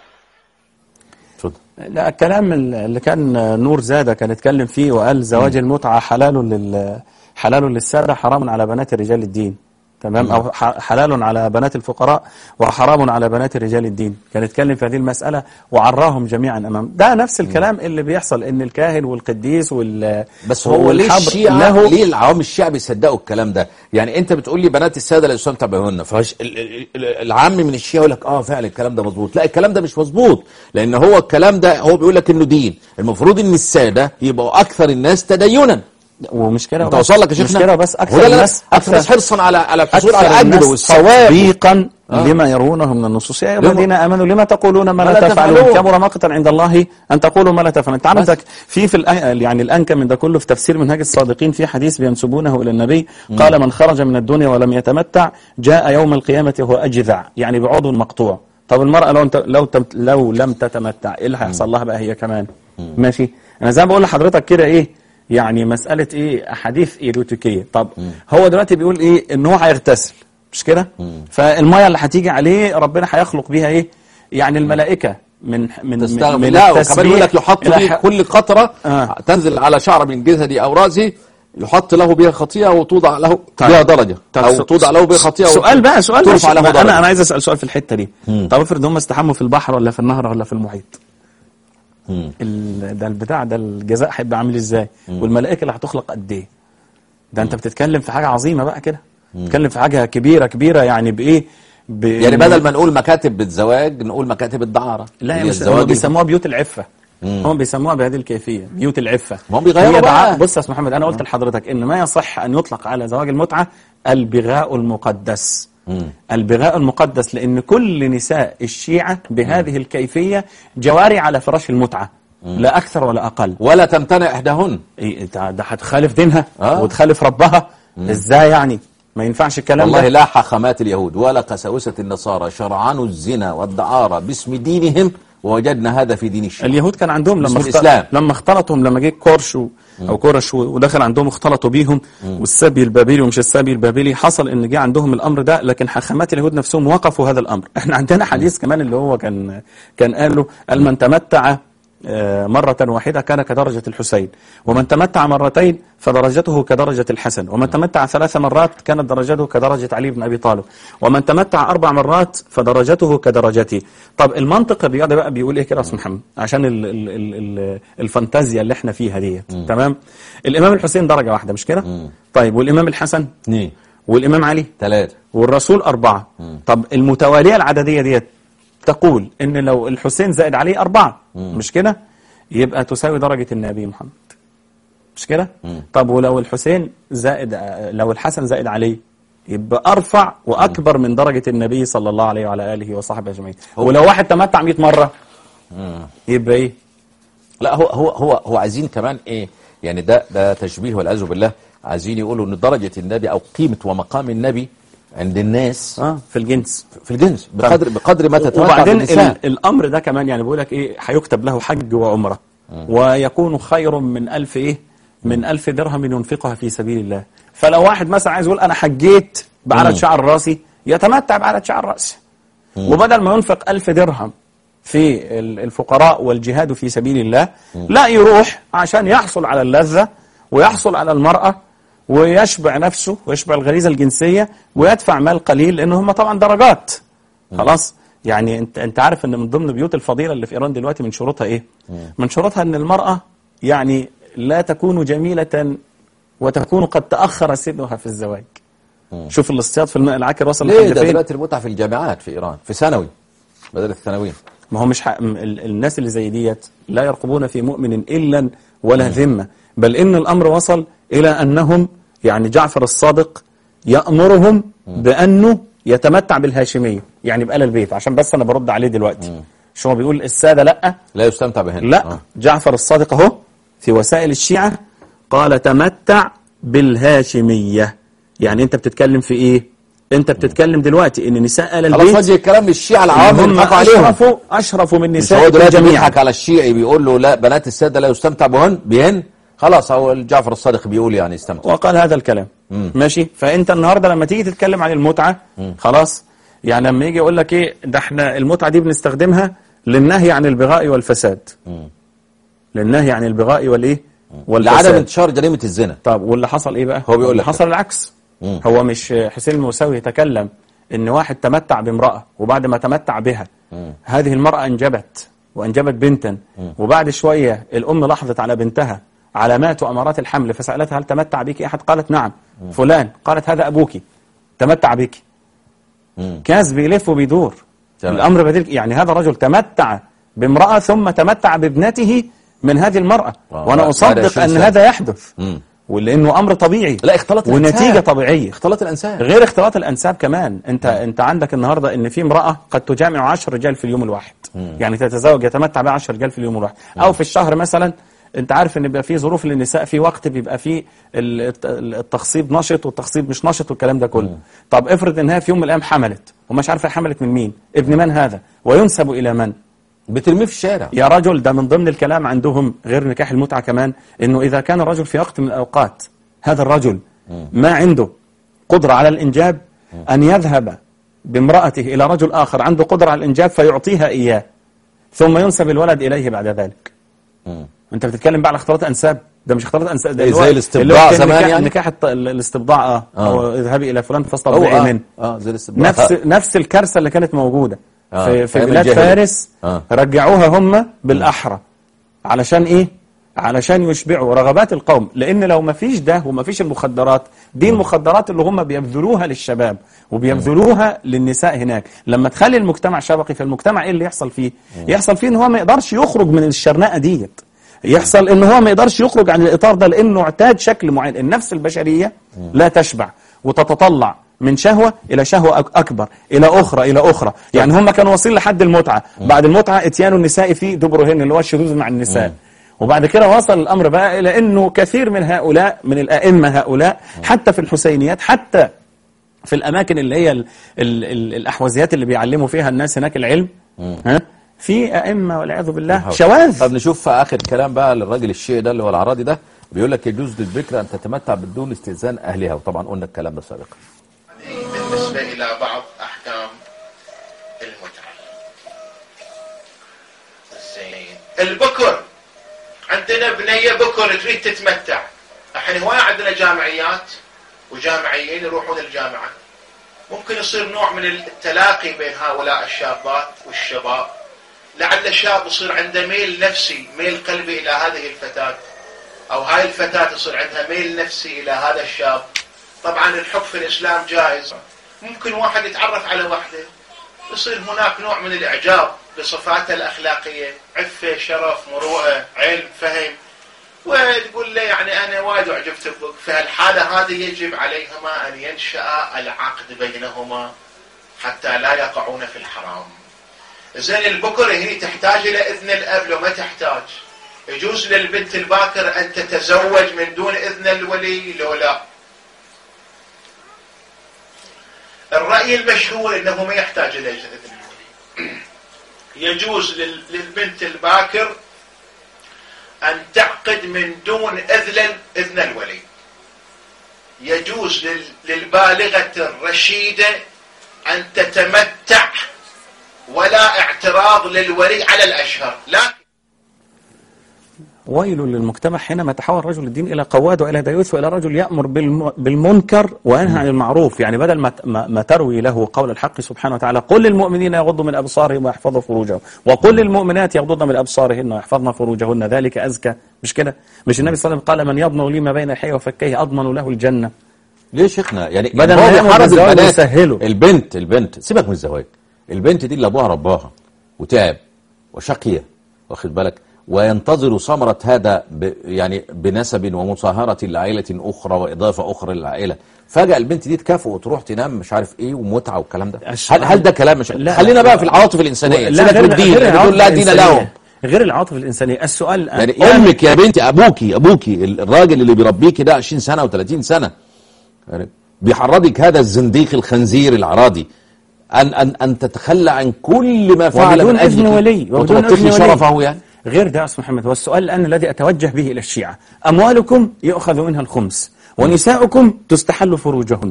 تفضل لا الكلام اللي كان نور زاده كان اتكلم فيه وقال زواج المتعه حلال لل حلال للساده حرام على بنات رجال الدين تمام او ح- حلال على بنات الفقراء وحرام على بنات رجال الدين كان اتكلم في هذه المساله وعراهم جميعا امام ده نفس الكلام اللي بيحصل ان الكاهن والقديس وال بس هو ليه والحبر الشيعة له ليه العوام الشيعة بيصدقوا الكلام ده يعني انت بتقول لي بنات السادة لا يستمتع بهن فهش ال- ال- ال- العام من الشيعة يقول لك اه فعلا الكلام ده مظبوط لا الكلام ده مش مظبوط لان هو الكلام ده هو بيقول لك انه دين المفروض ان السادة يبقوا اكثر الناس تدينا ومش كده انت وبس. وصل لك يا شيخنا مش كده بس هو اكثر ده لا- الناس اكثر الناس حرصا على على الحصول على أكثر الاجر الناس والثواب تطبيقا آه. لما يرونه من النصوص يا أيها لما- الذين امنوا لما تقولون ما لا لا تفعلون تفعلون. كبر مقتا عند الله ان تقولوا ما لا تفعلون انت عندك في في الآية- يعني الانكى من ده كله في تفسير منهاج الصادقين في حديث بينسبونه الى النبي قال من خرج من الدنيا ولم يتمتع جاء يوم القيامه وهو اجذع يعني بعضو مقطوع طب المراه لو انت لو تم لو لم تتمتع ايه اللي هيحصل لها بقى هي كمان ماشي انا زي ما بقول لحضرتك كده ايه يعني مساله ايه احاديث ايروتيكيه طب هو دلوقتي بيقول ايه ان هو هيغتسل مش كده فالميه اللي هتيجي عليه ربنا هيخلق بيها ايه يعني الملائكه من من تستغفر من لا وكمان التسبيح يقول لك يحط إلى به ح- كل قطرة آه. تنزل على شعر من جسدي أو رأسي يحط له بها خطيئة وتوضع له طيب. بها درجة طب أو سو- توضع له بها خطيئة سؤال بقى سؤال بقى ترفع له انا درجة انا عايز اسال سؤال في الحته دي طب افرض هم استحموا في البحر ولا في النهر ولا في المحيط مم. ال- ده البتاع ده الجزاء هيبقى عامل ازاي والملائكه اللي هتخلق قد ايه ده انت بتتكلم في حاجه عظيمه بقى كده بتتكلم في حاجه كبيره كبيره يعني بايه ب... يعني بدل ما نقول مكاتب الزواج نقول مكاتب الدعارة لا اللي يا هي مش هم الزواج بيسموها بيوت العفه هم بيسموها بهذه الكيفيه بيوت العفه ما هم بيغيروا هي دعاء- بقى. بص يا استاذ محمد انا قلت لحضرتك ان ما يصح ان يطلق على زواج المتعه البغاء المقدس البغاء المقدس لان كل نساء الشيعه بهذه الكيفيه جواري على فراش المتعه لا اكثر ولا اقل ولا تمتنع إحداهن إيه ده ده هتخالف دينها آه. وتخالف ربها ازاي يعني ما ينفعش الكلام والله ده لا حخامات اليهود ولا قساوسة النصارى شرعنوا الزنا والدعارة باسم دينهم ووجدنا هذا في دين الشيعة اليهود كان عندهم لما باسم اخت- الإسلام. لما اختلطهم لما جه كورش و... او كورش و- ودخل عندهم اختلطوا بيهم والسبي البابلي ومش السبي البابلي حصل ان جه عندهم الامر ده لكن حاخامات اليهود نفسهم وقفوا هذا الامر احنا عندنا حديث كمان اللي هو كان كان قال له قال من تمتع آه، مرة واحدة كان كدرجة الحسين ومن تمتع مرتين فدرجته كدرجة الحسن ومن تمتع ثلاث مرات كانت درجته كدرجة علي بن أبي طالب ومن تمتع أربع مرات فدرجته كدرجتي طب المنطق الرياضي بقى بيقول إيه كده يا أستاذ محمد عشان ال ال ال ال الفانتازيا اللي احنا فيها ديت تمام الإمام الحسين درجة واحدة مش كده طيب والإمام الحسن اثنين والإمام علي ثلاثة والرسول أربعة طب المتوالية العددية ديت تقول إن لو الحسين زائد عليه أربعة مش كده يبقى تساوي درجة النبي محمد مش كده طب ولو الحسين زائد لو الحسن زائد عليه يبقى أرفع وأكبر من درجة النبي صلى الله عليه وعلى آله وصحبه أجمعين ولو واحد تمتع 100 مرة يبقى إيه لا هو هو هو هو عايزين كمان ايه يعني ده ده تشبيه والعياذ بالله عايزين يقولوا ان درجة النبي او قيمة ومقام النبي عند الناس اه في الجنس في الجنس بقدر بقدر ما تتمتع وبعدين بالنساء ال- الامر ده كمان يعني بيقول لك ايه هيكتب له حج وعمره ويكون خير من ألف ايه من ألف درهم ينفقها في سبيل الله فلو واحد مثلا عايز يقول انا حجيت بعدد شعر راسي يتمتع بعدد شعر راسي وبدل ما ينفق ألف درهم في ال- الفقراء والجهاد في سبيل الله لا يروح عشان يحصل على اللذة ويحصل على المرأة ويشبع نفسه ويشبع الغريزة الجنسية ويدفع مال قليل لأن هم طبعا درجات خلاص يعني انت انت عارف ان من ضمن بيوت الفضيله اللي في ايران دلوقتي من شروطها ايه؟ من شروطها ان المراه يعني لا تكون جميله وتكون قد تاخر سنها في الزواج. شوف الاصطياد في الماء العكر وصل ليه لحد ده فين؟ دلوقتي المتعة في الجامعات في ايران في ثانوي بدل الثانويين ما هو مش حق م- ال- الناس اللي زي ديت لا يرقبون في مؤمن الا ولا ذمه بل ان الامر وصل الى انهم يعني جعفر الصادق يامرهم بانه يتمتع بالهاشميه يعني بآل البيت عشان بس انا برد عليه دلوقتي شو هو بيقول الساده لا لا يستمتع بهن لا آه. جعفر الصادق اهو في وسائل الشيعة قال تمتع بالهاشمية يعني انت بتتكلم في ايه انت بتتكلم دلوقتي ان نساء آل خلاص البيت وجه الكلام للشيعة العوام هم يضحكوا عليهم اشرفوا اشرفوا من مش نساء هو دلوقتي الجميع بيضحك على الشيعي بيقول له لا بنات السادة لا يستمتع بهن بهن خلاص هو جعفر الصادق بيقول يعني استمتع وقال هذا الكلام ماشي فانت النهارده لما تيجي تتكلم عن المتعه خلاص يعني لما يجي يقول لك ايه ده احنا المتعه دي بنستخدمها للنهي عن البغاء والفساد للنهي عن البغاء والايه لعدم والفساد انتشار جريمة الزنا طب واللي حصل ايه بقى هو بيقول اللي لك حصل العكس مم. هو مش حسين الموسوي يتكلم ان واحد تمتع بامرأة وبعد ما تمتع بها هذه المرأة انجبت وانجبت بنتا وبعد شوية الام لاحظت على بنتها علامات وامارات الحمل فسألتها هل تمتع بك احد قالت نعم فلان قالت هذا ابوك تمتع بك مم. كاس بيلف وبيدور تمام. الامر بدل يعني هذا رجل تمتع بامرأة ثم تمتع بابنته من هذه المرأة آه، وانا بعد اصدق 20 ان سنة. هذا يحدث مم. ولانه امر طبيعي لا اختلاط ونتيجه الأنساب. طبيعيه اختلاط الانساب غير اختلاط الانساب كمان انت انت عندك النهارده ان في امراه قد تجامع 10 رجال في اليوم الواحد يعني تتزوج يتمتع بها 10 رجال في اليوم الواحد او في الشهر مثلا انت عارف ان بيبقى في ظروف للنساء في وقت بيبقى فيه ال- الت- التخصيب نشط والتخصيب مش نشط والكلام ده كله طب افرض انها في يوم من الايام حملت ومش عارفه حملت من مين ابن من هذا وينسب الى من بترميه في الشارع يا رجل ده من ضمن الكلام عندهم غير نكاح المتعة كمان انه اذا كان الرجل في وقت من الاوقات هذا الرجل ما عنده قدرة على الانجاب ان يذهب بامرأته الى رجل اخر عنده قدرة على الانجاب فيعطيها اياه ثم ينسب الولد اليه بعد ذلك مم. انت بتتكلم بقى على اختلاط انساب ده مش اختلاط انساب ده إيه، اللي هو- زي الاستبضاع اللي هو كان زمان نكاح, يعني؟ نكاح الط- الاستبضاع اه, آه. أو اذهبي الى فلان هو فاستبضعي اه, منه آه زي الاستبداع نفس نفس الكارثه اللي كانت موجوده آه، في, في أيام بلاد الجاهلية. فارس آه. رجعوها هم بالاحرى علشان ايه علشان يشبعوا رغبات القوم لان لو ما فيش ده وما فيش المخدرات دي المخدرات اللي هم بيبذلوها للشباب وبيبذلوها للنساء هناك لما تخلي المجتمع شبقي فالمجتمع ايه اللي يحصل فيه يحصل فيه ان هو ما يقدرش يخرج من الشرنقه ديت يحصل ان هو ما يقدرش يخرج عن الاطار ده لانه اعتاد شكل معين النفس البشريه لا تشبع وتتطلع من شهوة إلى شهوة أك- أكبر إلى أخرى إلى أخرى يعني هم كانوا واصلين لحد المتعة بعد المتعة اتيان النساء في دبرهن اللي هو الشذوذ مع النساء وبعد كده وصل الأمر بقى إلى أنه كثير من هؤلاء من الأئمة هؤلاء حتى في الحسينيات حتى في الأماكن اللي هي ال ال ال الأحوازيات اللي بيعلموا فيها الناس هناك العلم ها في أئمة والعياذ بالله شواذ طب نشوف في اخر كلام بقى للراجل الشيء ده اللي هو العراضي ده بيقول لك يجوز للبكرة ان تتمتع بدون استئذان اهلها وطبعا قلنا الكلام ده سابقا بالنسبة إلى بعض أحكام المتعة زين البكر عندنا بنية بكر تريد تتمتع الحين هواية عندنا جامعيات وجامعيين يروحون الجامعة ممكن يصير نوع من التلاقي بين هؤلاء الشابات والشباب لعل الشاب يصير عنده ميل نفسي ميل قلبي إلى هذه الفتاة أو هاي الفتاة يصير عندها ميل نفسي إلى هذا الشاب طبعا الحب في الإسلام جائز ممكن واحد يتعرف على واحدة يصير هناك نوع من الإعجاب بصفاتها الأخلاقية عفة شرف مروءة علم فهم وتقول له يعني أنا وايد أعجبت بك في هالحالة هذه يجب عليهما أن ينشأ العقد بينهما حتى لا يقعون في الحرام زين البكر هي تحتاج إلى إذن الأب لو ما تحتاج يجوز للبنت الباكر أن تتزوج من دون إذن الولي لو لا الرأي المشهور أنه ما يحتاج إلى إذن الولي يجوز لل- للبنت الباكر أن تعقد من دون إذن إذن الولي يجوز لل- للبالغة الرشيدة أن تتمتع ولا اعتراض للولي على الأشهر لكن ويل للمجتمع حينما تحول رجل الدين إلى قواد وإلى ديوث وإلى رجل يأمر بالم- بالمنكر وينهى عن المعروف يعني بدل ما ت- ما ما تروي له قول الحق سبحانه وتعالى قل للمؤمنين يغضوا من أبصارهم ويحفظوا فروجهم وقل للمؤمنات يغضضن من أبصارهن ويحفظن فروجهن ذلك أزكى مش كده مش النبي صلى الله عليه وسلم قال من يضمن لي ما بين الحي وفكيه أضمن له الجنة ليه يا شيخنا يعني بدل هو ما يأمر بيحرض بالزواج البنات ويسهله. البنت البنت سيبك من الزواج البنت دي اللي ابوها رباها وتعب وشقية واخد بالك وينتظر ثمرة هذا ب يعني بنسب ومصاهرة لعائلة أخرى وإضافة أخرى للعائلة فجأة البنت دي تكافئ وتروح تنام مش عارف إيه ومتعة والكلام ده السؤال- هل, هل ده كلام مش لا، خلينا لا. بقى في العواطف الإنسانية لا سيبك غير من الدين غير اللي العواطف بيقول لا دين الإنسانية. لهم غير العواطف الإنسانية السؤال الآن يعني يعني امك يا بنتي ابوكي ابوكي الراجل اللي بيربيكي ده 20 سنه و30 سنه يعني بيحرضك هذا الزنديق الخنزير العراضي ان ان ان تتخلى عن كل ما فعل وبدون من إذن اجلك ولي وبدون وتبطخي إذن ولي. شرفه يعني غير ده يا أستاذ محمد والسؤال الآن الذي أتوجه به إلى الشيعة أموالكم يؤخذ منها الخمس ونساؤكم تستحل فروجهن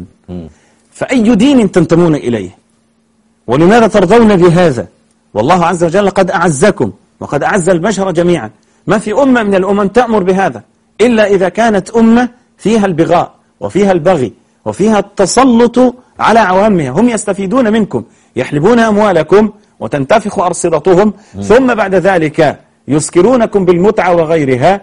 فأي دين تنتمون إليه ولماذا ترضون بهذا والله عز وجل قد أعزكم وقد أعز البشر جميعا ما في أمة من الأمم تأمر بهذا إلا إذا كانت أمة فيها البغاء وفيها البغي وفيها التسلط على عوامها هم يستفيدون منكم يحلبون أموالكم وتنتفخ أرصدتهم ثم بعد ذلك يسكرونكم بالمتعة وغيرها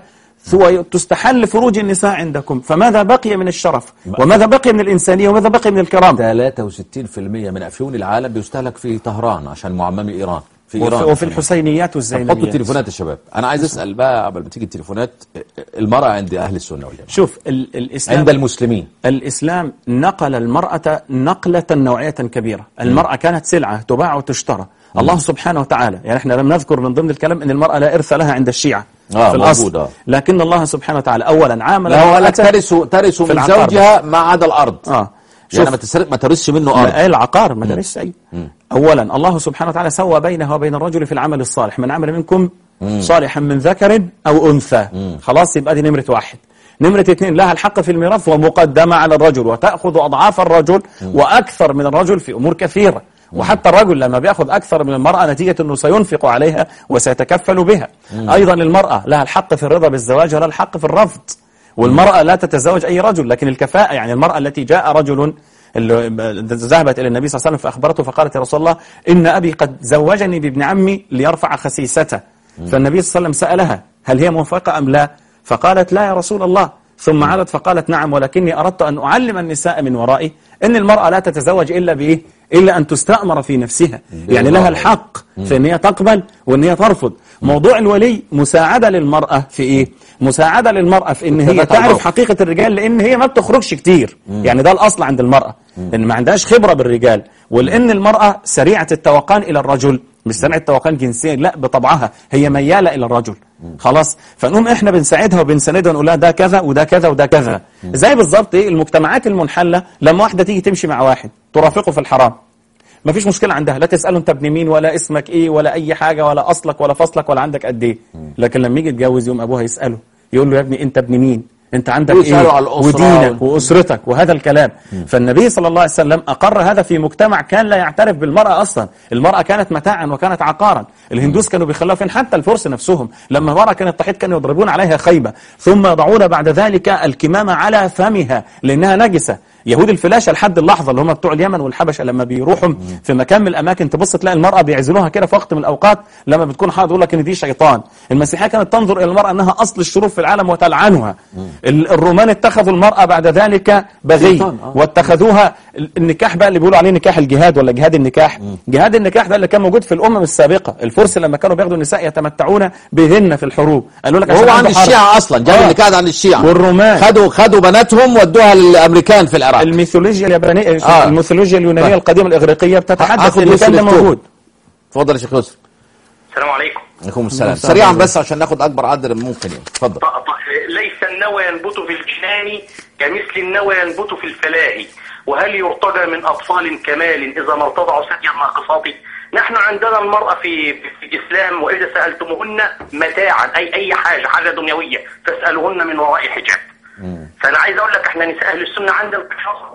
وتستحل فروج النساء عندكم فماذا بقي من الشرف وماذا بقي من الإنسانية وماذا بقي من الكرامة 63% من أفيون العالم بيستهلك في طهران عشان معمم إيران في وفي, إيران وفي الحسينيات حطوا والزينبيات التليفونات يا شباب أنا عايز أسأل بقى قبل ما تيجي التليفونات المرأة عند أهل السنة والجماعة شوف ال الإسلام عند المسلمين الإسلام نقل المرأة نقلة نوعية كبيرة المرأة كانت سلعة تباع وتشترى الله سبحانه وتعالى يعني احنا لم نذكر من ضمن الكلام ان المرأة لا إرث لها عند الشيعة آه، في الأصل موجود، آه. لكن الله سبحانه وتعالى أولا عامل لا هو لك المرأة ترث ترث في من العقار زوجها ما عدا الأرض اه يعني شوف ما تسرق ما ترثش منه لا، أرض آية العقار ما درسش أي أولا الله سبحانه وتعالى سوى بينها وبين الرجل في العمل الصالح من عمل منكم صالحا من ذكر أو أنثى خلاص يبقى دي نمرة واحد نمرة اثنين لها الحق في الميراث ومقدمة على الرجل وتأخذ أضعاف الرجل وأكثر من الرجل في أمور كثيرة وحتى الرجل لما بياخذ أكثر من المرأة نتيجة أنه سينفق عليها وسيتكفل بها أيضا المرأة لها الحق في الرضا بالزواج ولها الحق في الرفض والمرأة لا تتزوج أي رجل لكن الكفاءة يعني المرأة التي جاء رجل اللي ذهبت إلى النبي صلى الله عليه وسلم فأخبرته فقالت يا رسول الله إن أبي قد زوجني بابن عمي ليرفع خسيسته فالنبي صلى الله عليه وسلم سألها هل هي موافقة أم لا فقالت لا يا رسول الله ثم عادت فقالت نعم ولكني أردت أن أعلم النساء من ورائي أن المرأة لا تتزوج إلا بإيه إلا أن تستأمر في نفسها يعني لها الحق في أن هي تقبل وأن هي ترفض موضوع الولي مساعدة للمرأة في إيه مساعدة للمرأة في أن هي ثبات على تعرف الموقف. حقيقة الرجال لأن هي ما بتخرجش كتير يعني ده الأصل عند المرأة إن ما عندهاش خبرة بالرجال ولأن المرأة سريعة التوقان إلى الرجل مش سريعة التوقان جنسيا لا بطبعها هي ميالة إلى الرجل خلاص فنقوم إحنا بنساعدها وبنساندها ونقول لها ده كذا وده كذا وده كذا زي بالظبط إيه المجتمعات المنحلة لما واحدة تيجي تمشي مع واحد ترافقه في الحرام ما فيش مشكلة عندها لا تسأله انت ابن مين ولا اسمك ايه ولا اي حاجة ولا اصلك ولا فصلك ولا عندك قد ايه لكن لما يجي يتجوز يوم ابوها يسأله يقول له يا ابني انت ابن مين انت عندك ويسأله ايه على الأسرة ودينك وال- واسرتك وهذا الكلام فالنبي صلى الله عليه وسلم اقر هذا في مجتمع كان لا يعترف بالمرأة اصلا المرأة كانت متاعا وكانت عقارا الهندوس كانوا بيخلوها فين حتى الفرس نفسهم لما المرأة كانت تحيط كانوا يضربون عليها خيبة ثم يضعون بعد ذلك الكمامة على فمها لانها نجسة يهود الفلاشة لحد اللحظة اللي هم بتوع اليمن والحبشة لما بيروحوا في مكان من الأماكن تبص تلاقي المرأة بيعزلوها كده في وقت من الأوقات لما بتكون حاضر يقول لك إن دي شيطان المسيحية كانت تنظر إلى المرأة أنها أصل الشرور في العالم وتلعنها ال- الرومان اتخذوا المرأة بعد ذلك بغي شيطان، آه. واتخذوها ال- النكاح بقى اللي بيقولوا عليه نكاح الجهاد ولا جهاد النكاح جهاد النكاح ده اللي كان موجود في الأمم السابقة الفرس لما كانوا بياخدوا النساء يتمتعون بهن في الحروب قالوا لك عشان وهو عن عنده حرب. الشيعة أصلا جاب آه. النكاح عن الشيعة والرومان. خدوا خدوا بناتهم ودوها للأمريكان في العراق الميثولوجيا اليابانية آه. الميثولوجيا اليونانية طيب. القديمة الإغريقية بتتحدث هاخد إن يوسف كان ده الدكتور. موجود اتفضل يا شيخ يوسف السلام عليكم عليكم السلام السلام. سريعا بس عشان ناخد أكبر عدد ممكن يعني اتفضل ط- ط- ليس النوى ينبت في الجنان كمثل النوى ينبت في الفلاح وهل يرتجى من أطفال كمال إذا ما ارتضعوا ثدي الناقصات نحن عندنا المرأة في, في الإسلام وإذا سألتموهن متاعا أي أي حاجة حاجة دنيوية فاسألوهن من وراء حجاب فأنا عايز أقول لك إحنا نساء أهل السنة عندنا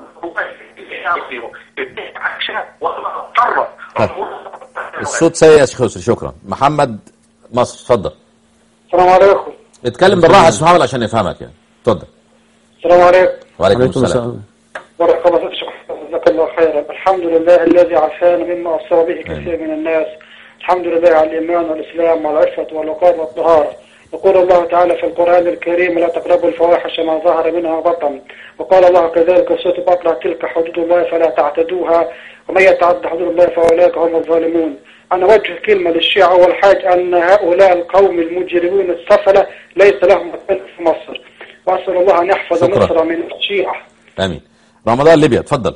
الصوت سيء يا شيخ يوسف شكرا محمد مصر اتفضل السلام عليكم اتكلم بالراحة يا أستاذ محمد عشان نفهمك يعني اتفضل السلام عليكم وعليكم عليكم السلام السلام بارك الله فيك شيخ جزاك الله خيرا الحمد لله الذي عافانا مما أصاب به كثير من الناس الحمد لله على الإيمان والإسلام والعفة والوقار والطهارة يقول الله تعالى في القرآن الكريم لا تقربوا الفواحش ما ظهر منها وبطن وقال الله كذلك في سورة بقرة تلك حدود الله فلا تعتدوها ومن يتعد حدود الله فأولئك هم الظالمون أنا أوجه كلمة للشيعة أول حاجة أن هؤلاء القوم المجرمين السفلة ليس لهم مكان في مصر وأسأل الله أن يحفظ شكرا. مصر من الشيعة آمين رمضان ليبيا اتفضل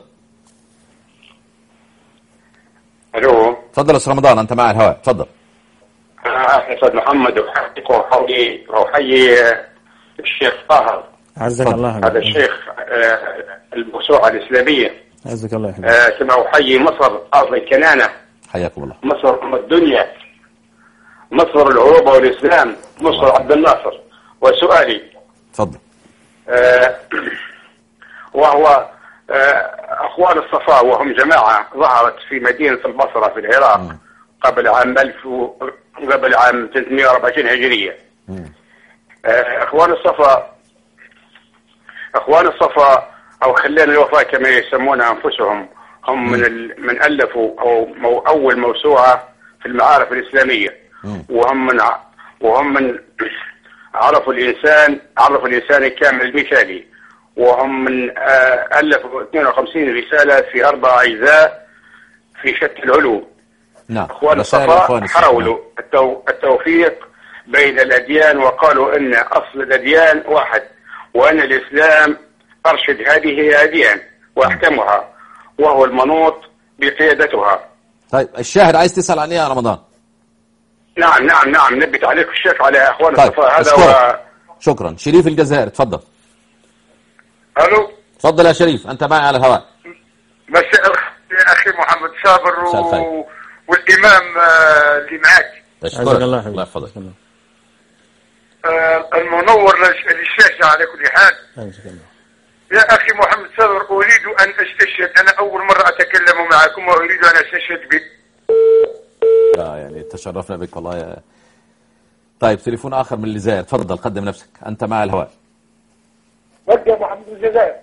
الو اتفضل يا أستاذ رمضان أنت مع الهواء اتفضل انا استاذ محمد احييك واحيي واحيي الشيخ طاهر عزك الله هذا حبيبي. الشيخ آه، الموسوعه الاسلاميه عزك الله يا حبيبي. آه، كما احيي مصر ارض الكنانه حياكم الله مصر ام الدنيا مصدر العروبة والإسلام مصدر عبد الناصر وسؤالي تفضل آه، وهو آه، أخوان الصفاء وهم جماعة ظهرت في مدينة البصرة في العراق قبل عام 1000 و- قبل عام 324 هجرية آه، أخوان الصفاء أخوان الصفاء أو خلينا الوفاء كما يسمون أنفسهم هم من ال... من ألفوا أو مو... أول موسوعة في المعارف الإسلامية وهم من ع- وهم من عرفوا الإنسان عرفوا الإنسان الكامل المثالي وهم من آه، ألفوا 52 رسالة في أربع أجزاء في شتى العلوم نعم اخوان رسائل الصفاء إخوان الصفاء. حاولوا التو... التوفيق بين الاديان وقالوا ان اصل الاديان واحد وان الاسلام ارشد هذه الاديان واحكمها وهو المنوط بقيادتها طيب الشاهد عايز تسأل عن ايه يا رمضان نعم نعم نعم نبي تعليق الشيخ على اخوان طيب الصفاء هذا أشكرك. و... شكرا شريف الجزائر تفضل الو تفضل يا شريف انت معي على الهواء مساء الخير يا اخي محمد صابر مساء الخير. و... والامام آه، اللي معك اشكرك عزك الله الله حبيبي يحفظك آه، المنور للش- للشاشه على كل حال عزك الله يا اخي محمد صابر اريد ان استشهد انا اول مره اتكلم معكم واريد ان استشهد بك لا يعني تشرفنا بك والله يا طيب تليفون اخر من الجزائر تفضل قدم نفسك انت معي على الهواء وجه محمد الجزائر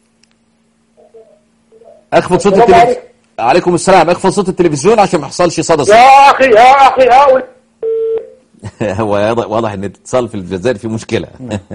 اخفض صوت السلام التلفزيون عليكم. عليكم السلام اخفض صوت التلفزيون عشان ما يحصلش صدى صوت. يا اخي يا اخي هؤلاء هو واضح- واضح ان الاتصال في الجزائر في مشكله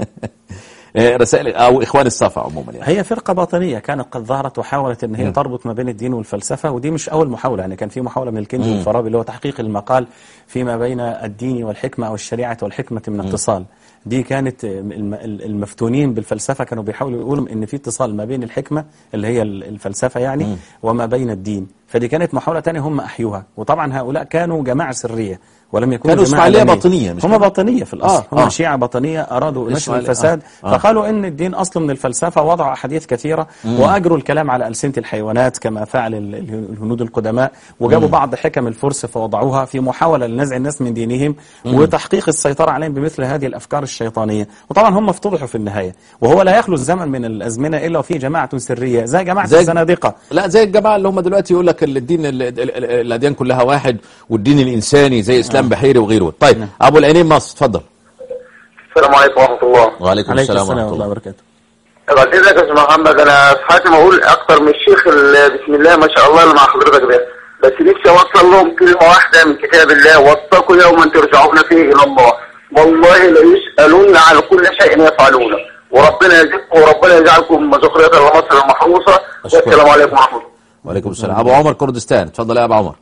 إيه، رسائل او اخوان الصفا عموما يعني هي فرقة باطنية كانت قد ظهرت وحاولت ان هي تربط ما بين الدين والفلسفة ودي مش اول محاولة يعني كان في محاولة من الكندي والفارابي اللي هو تحقيق المقال فيما بين الدين والحكمة او الشريعة والحكمة من اتصال دي كانت الم- المفتونين بالفلسفة كانوا بيحاولوا يقولوا ان في اتصال ما بين الحكمة اللي هي ال- الفلسفة يعني وما بين الدين فدي كانت محاولة تانية هم احيوها وطبعا هؤلاء كانوا جماعة سرية ولم يكونوا كانوا جماعة إسماعيلية علمية. باطنية، مش هم كده؟ باطنية في الأصل آه، هم آه. شيعة باطنية أرادوا نشر إسماعيلية، الفساد آه، آه. فقالوا ان الدين اصله من الفلسفه وضعوا احاديث كثيره واجروا الكلام على السنه الحيوانات كما فعل ال- ال- الهنود القدماء وجابوا بعض حكم الفرس فوضعوها في محاوله لنزع الناس من دينهم وتحقيق السيطره عليهم بمثل هذه الافكار الشيطانيه وطبعا هم افتضحوا في النهايه وهو لا يخلو الزمن من الازمنه الا وفيه جماعه سريه زي جماعه زي- الزنادقه لا زي الجماعه اللي هم دلوقتي يقول لك الدين ال- ال- ال- الاديان كلها واحد والدين الانساني زي اسلام بحيري وغيره طيب ابو العينين مصر تفضل السلام عليكم ورحمه الله وعليكم عليكم السلام السلام ورحمه ورحمه الله الله وبركاته بعتذر لك يا استاذ محمد انا في حياتي ما اقول اكتر من الشيخ ال- بسم الله ما شاء الله اللي مع حضرتك ده بس نفسي اوصل لهم كلمه واحده من كتاب الله واتقوا يوما ترجعون فيه الى الله والله لا يسالون عن كل شيء يفعلونه وربنا يجزيكم وربنا يجعلكم ذخريه لمصر المحروسه أشكرك. والسلام عليكم ورحمه الله وعليكم السلام ابو عمر كردستان تفضل يا ابو عمر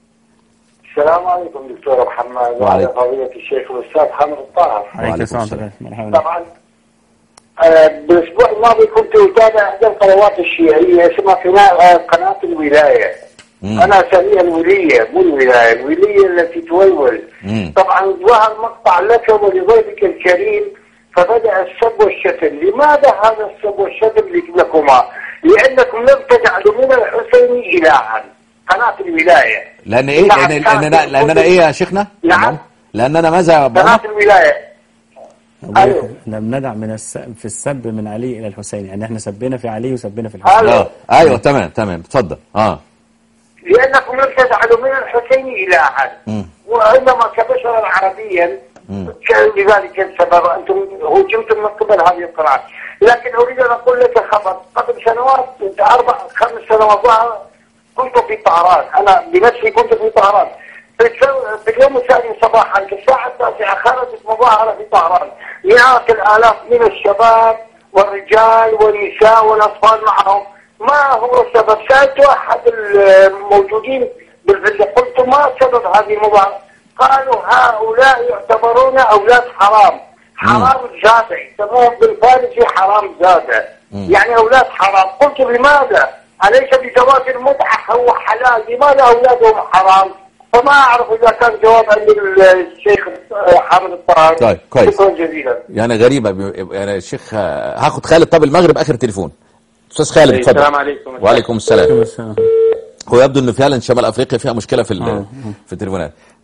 السلام عليكم دكتور محمد وعلى وعليكم. فضيلة الشيخ الأستاذ حامد الطاهر عليكم وعليكم السلام السلام. مرحبا طبعا آه، بالأسبوع الماضي كنت أتابع إحدى القنوات الشيعية اسمها قناة آه، قناة الولاية مم. أنا أسميها الولية مو الولاية الولية التي تولول مم. طبعا ظهر مقطع لك ولضيفك الكريم فبدأ السب والشتم لماذا هذا السب والشتم لكما لأنكم لم تجعلوا من الحسين إلها قناة الولاية لان ايه نعم، لان لان كان- لان انا ايه يا شيخنا نعم. لان انا ماذا يا ابو قناة عمر الولاية أيوه. احنا بندع من الس... في السب من علي الى الحسين يعني احنا سبينا في علي وسبينا في الحسين ألو. اه ايوه تمام تمام تفضل اه لأنكم لم تجعلوا من الحسين إلها مم. وإنما كبشرا عربيا كان لذلك السبب أنتم هجمتم من قبل هذه القناة لكن أريد أن أقول لك خبر قبل سنوات أربع خمس سنوات ظهر كنت في طهران أنا بنفسي كنت في طهران في الجو- في اليوم الثاني صباحا في الساعة التاسعة خرجت مظاهرة في طهران مئات الآلاف من الشباب والرجال والنساء والأطفال معهم ما هو السبب؟ سألت أحد الموجودين بالفيلا قلت ما سبب هذه المظاهرة؟ قالوا هؤلاء يعتبرون أولاد حرام حرام زادة يسموهم بالفارسي حرام زادة يعني أولاد حرام قلت لماذا؟ أليس بزواج المتعة هو حلال لماذا أولادهم حرام؟ فما أعرف إذا كان جواب عند الشيخ حامد الطاهر طيب، كويس. شكرا جزيلا يعني غريبه ب- يعني الشيخ آه، هاخد خالد طب المغرب اخر تليفون استاذ خالد اتفضل السلام عليكم. وعليكم السلام السلام. هو يبدو ان فعلا شمال افريقيا فيها مشكله في ال- في التليفونات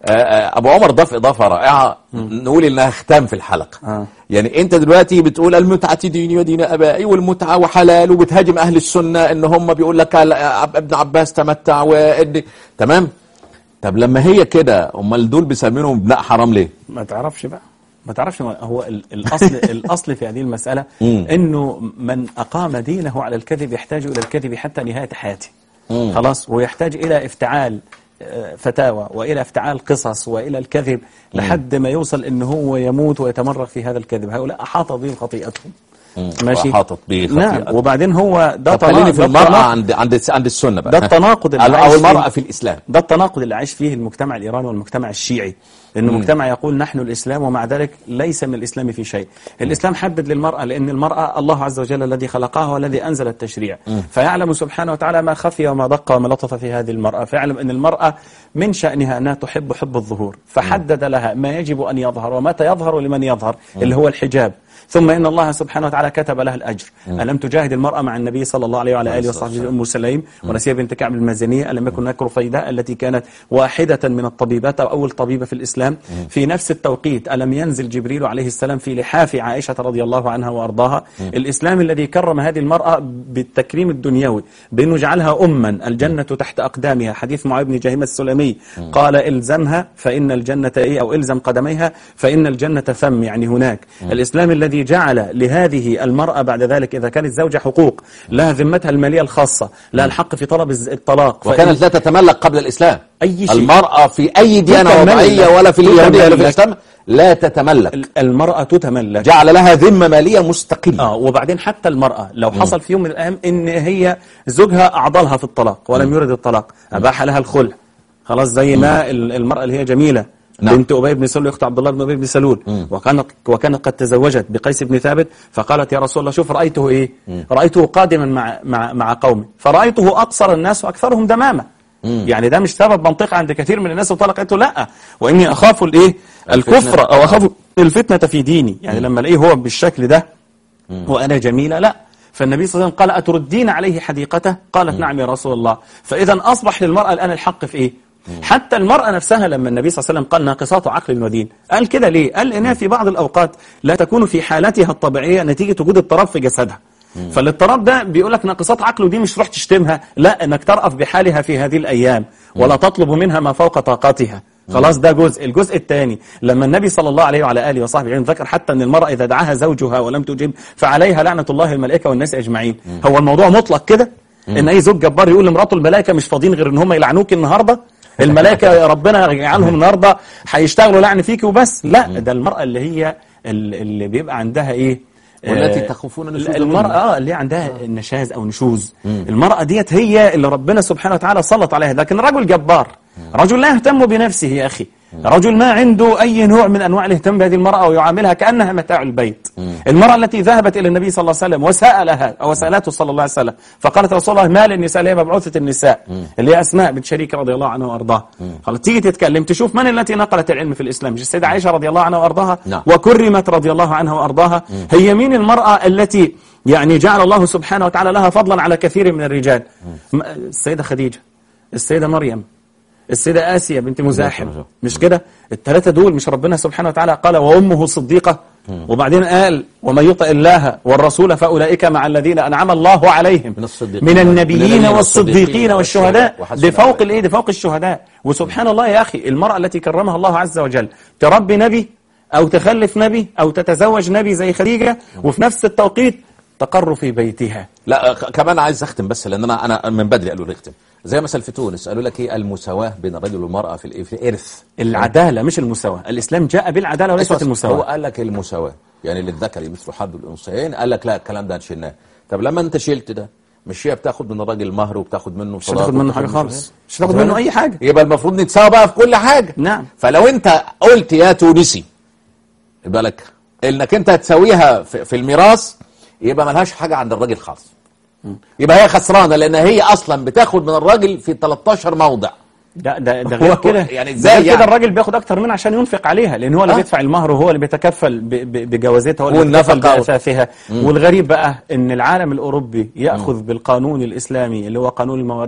آه، آه، ابو عمر ضاف اضافه رائعه نقول انها ختام في الحلقه آه. يعني انت دلوقتي بتقول المتعه ديني ودين ابائي والمتعه وحلال وبتهاجم اهل السنه ان هم بيقول لك ال- عب- ابن عباس تمتع وإن تمام طب لما هي كده امال دول بيسمينهم ابناء حرام ليه؟ ما تعرفش بقى ما تعرفش ما- هو ال- الاصل الاصل في هذه المساله مم. انه من اقام دينه على الكذب يحتاج الى الكذب حتى نهايه حياته خلاص ويحتاج الى افتعال آه، فتاوى والى افتعال قصص والى الكذب لحد ما يوصل ان هو يموت ويتمرغ في هذا الكذب هؤلاء احاط بهم خطيئتهم ماشي وحاطط به نعم خطيئة. وبعدين هو ده طب خليني تنا- في ده المرأة تناقض- عند عند عند السنة بقى ده التناقض اللي أو عايش المرأة فيه. في الإسلام ده التناقض اللي عايش فيه المجتمع الإيراني والمجتمع الشيعي لأنه مجتمع يقول نحن الإسلام ومع ذلك ليس من الإسلام في شيء الإسلام حدد للمرأة لأن المرأة الله عز وجل الذي خلقها والذي أنزل التشريع فيعلم سبحانه وتعالى ما خفي وما دق وما لطف في هذه المرأة فيعلم أن المرأة من شأنها أنها تحب حب الظهور فحدد لها ما يجب أن يظهر ومتى يظهر لمن يظهر اللي هو الحجاب ثم إن الله سبحانه وتعالى كتب لها الأجر ألم تجاهد المرأة مع النبي صلى الله عليه وعلى آله وصحبه أم سليم ونسية بنت كعب المازنية ألم يكن هناك رفيداء التي كانت واحدة من الطبيبات أو أول طبيبة في الإسلام في نفس التوقيت ألم ينزل جبريل عليه السلام في لحاف عائشة رضي الله عنها وأرضاها الإسلام الذي كرم هذه المرأة بالتكريم الدنيوي بأنه جعلها أما الجنة تحت أقدامها حديث معاذ بن جهيمة السلمي قال إلزمها فإن الجنة إيه أو إلزم قدميها فإن الجنة ثم يعني هناك الإسلام الذي جعل لهذه المرأة بعد ذلك إذا كانت زوجة حقوق لها ذمتها المالية الخاصة لها الحق في طلب الز- الطلاق وكانت لا تتملك قبل الإسلام أي شيء. المرأة في أي ديانة تتملك. وضعية ولا في اليهودية ولا في تتملك. الإسلام لا تتملك ال- المرأة تتملك جعل لها ذمة مالية مستقلة اه وبعدين حتى المرأة لو حصل في يوم من الأيام إن هي زوجها أعضلها في الطلاق ولم يرد الطلاق أباح لها الخلع خلاص زي ما ال- المرأة اللي هي جميلة نعم. بنت أبي بن سلول أخت عبد الله بن أبي بن سلول وكانت وكانت قد تزوجت بقيس بن ثابت فقالت يا رسول الله شوف رأيته إيه رأيته قادما مع مع مع قومي فرأيته أقصر الناس وأكثرهم دمامة يعني ده مش سبب منطقي عند كثير من الناس وطلقته لا وإني أخاف الإيه الكفر أو أخاف الفتنة في ديني يعني لما الاقيه هو بالشكل ده وأنا جميلة لا فالنبي صلى الله عليه وسلم قال أتردين عليه حديقته قالت نعم يا رسول الله فإذا أصبح للمرأة الآن الحق في إيه حتى المرأة نفسها لما النبي صلى الله عليه وسلم قال ناقصات عقل ودين قال كده ليه قال إنها في بعض الأوقات لا تكون في حالتها الطبيعية نتيجة وجود اضطراب في جسدها فالاضطراب ده بيقول لك ناقصات عقل ودين مش تروح تشتمها لا انك ترأف بحالها في هذه الايام ولا تطلب منها ما فوق طاقتها خلاص ده جزء الجزء الثاني لما النبي صلى الله عليه وعلى اله وصحبه وسلم ذكر حتى ان المراه اذا دعاها زوجها ولم تجب فعليها لعنه الله الملائكه والناس اجمعين هو الموضوع مطلق كده ان اي زوج جبار يقول لمراته الملائكه مش فاضيين غير ان هم يلعنوك النهارده الملائكه يا ربنا يجعلهم النهارده هيشتغلوا لعن فيك وبس لا ده المراه اللي هي ال- اللي بيبقى عندها ايه والتي آه، تخافون نشوز المرأة منها. اه اللي عندها نشاز او نشوز المرأة ديت هي اللي ربنا سبحانه وتعالى سلط عليها لكن رجل جبار رجل لا يهتم بنفسه يا اخي رجل ما عنده اي نوع من انواع الاهتمام بهذه المرأة ويعاملها كانها متاع البيت المرأة التي ذهبت الى النبي صلى الله عليه وسلم وسالها او سالته صلى الله عليه وسلم فقالت رسول الله ما للنساء اللي هي مبعوثة النساء اللي هي اسماء بنت شريك رضي الله عنها وارضاها خلاص تيجي تتكلم تشوف من التي نقلت العلم في الاسلام مش السيدة عائشة رضي الله عنها وارضاها نعم. وكرمت رضي الله عنها وارضاها هي مين المرأة التي يعني جعل الله سبحانه وتعالى لها فضلا على كثير من الرجال م- السيدة خديجة السيدة مريم السيدة آسيا بنت مزاحم مزاحم. مش كده الثلاثة دول مش ربنا سبحانه وتعالى قال وأمه صديقة وبعدين قال ومن يطع الله والرسول فأولئك مع الذين أنعم الله عليهم من الصديقين من من النبيين النبيين والصديقين والصديقين والشهداء وحسن دي فوق أولئك. الايه دي فوق الشهداء وسبحان الله يا أخي المرأة التي كرمها الله عز وجل تربي نبي أو تخلف نبي أو تتزوج نبي زي خديجة وفي نفس التوقيت تقر في بيتها لا آه، كمان عايز اختم بس لان انا انا من بدري قالوا لي اختم زي مثلا في تونس قالوا لك ايه المساواه بين الرجل والمراه في الايه في الارث العدالة مش المساواة الإسلام جاء بالعدالة وليست هو المساواة قال لك المساواه يعني للذكر مثل حظ الانثيين قال لك لا الكلام ده هنشيلناه طب لما انت شلت ده مش هي بتاخد من الراجل مهر وبتاخد منه مش هتاخد منه حاجة خالص مش هتاخد منه منه أي حاجة يبقى المفروض نتساوى بقى في كل حاجه نعم. فلو انت قلت يا تونسي يبقى لك انك انت هتساويها في, في الميراث يبقى ملهاش حاجه عند الراجل خالص يبقى هي خسرانه لان هي اصلا بتاخد من الراجل في 13 موضع ده ده ده غير هو- كده يعني ده إزاي غير يعني؟ كده الراجل بياخد اكتر منها عشان ينفق عليها لان هو اللي آه. بيدفع المهر وهو اللي بيتكفل ب- ب- بجوازتها هو اللي والنفقة بيتكفل و- باساسها والغريب بقى ان العالم الاوروبي ياخذ بالقانون الاسلامي اللي هو قانون المواريث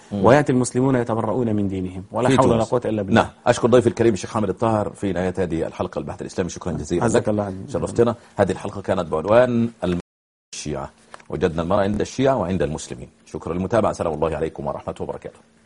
ويأتي المسلمون يتبرؤون من دينهم ولا في حول ولا تونس. قوة إلا بالله نعم أشكر ضيفي الكريم الشيخ حامد الطاهر في نهاية هذه الحلقة البحث الإسلامي شكرا جزيلا عزك لك. الله عزيز. شرفتنا هذه الحلقة كانت بعنوان المرأة الشيعة وجدنا المرأة عند الشيعة وعند المسلمين شكرا للمتابعة سلام الله عليكم ورحمة وبركاته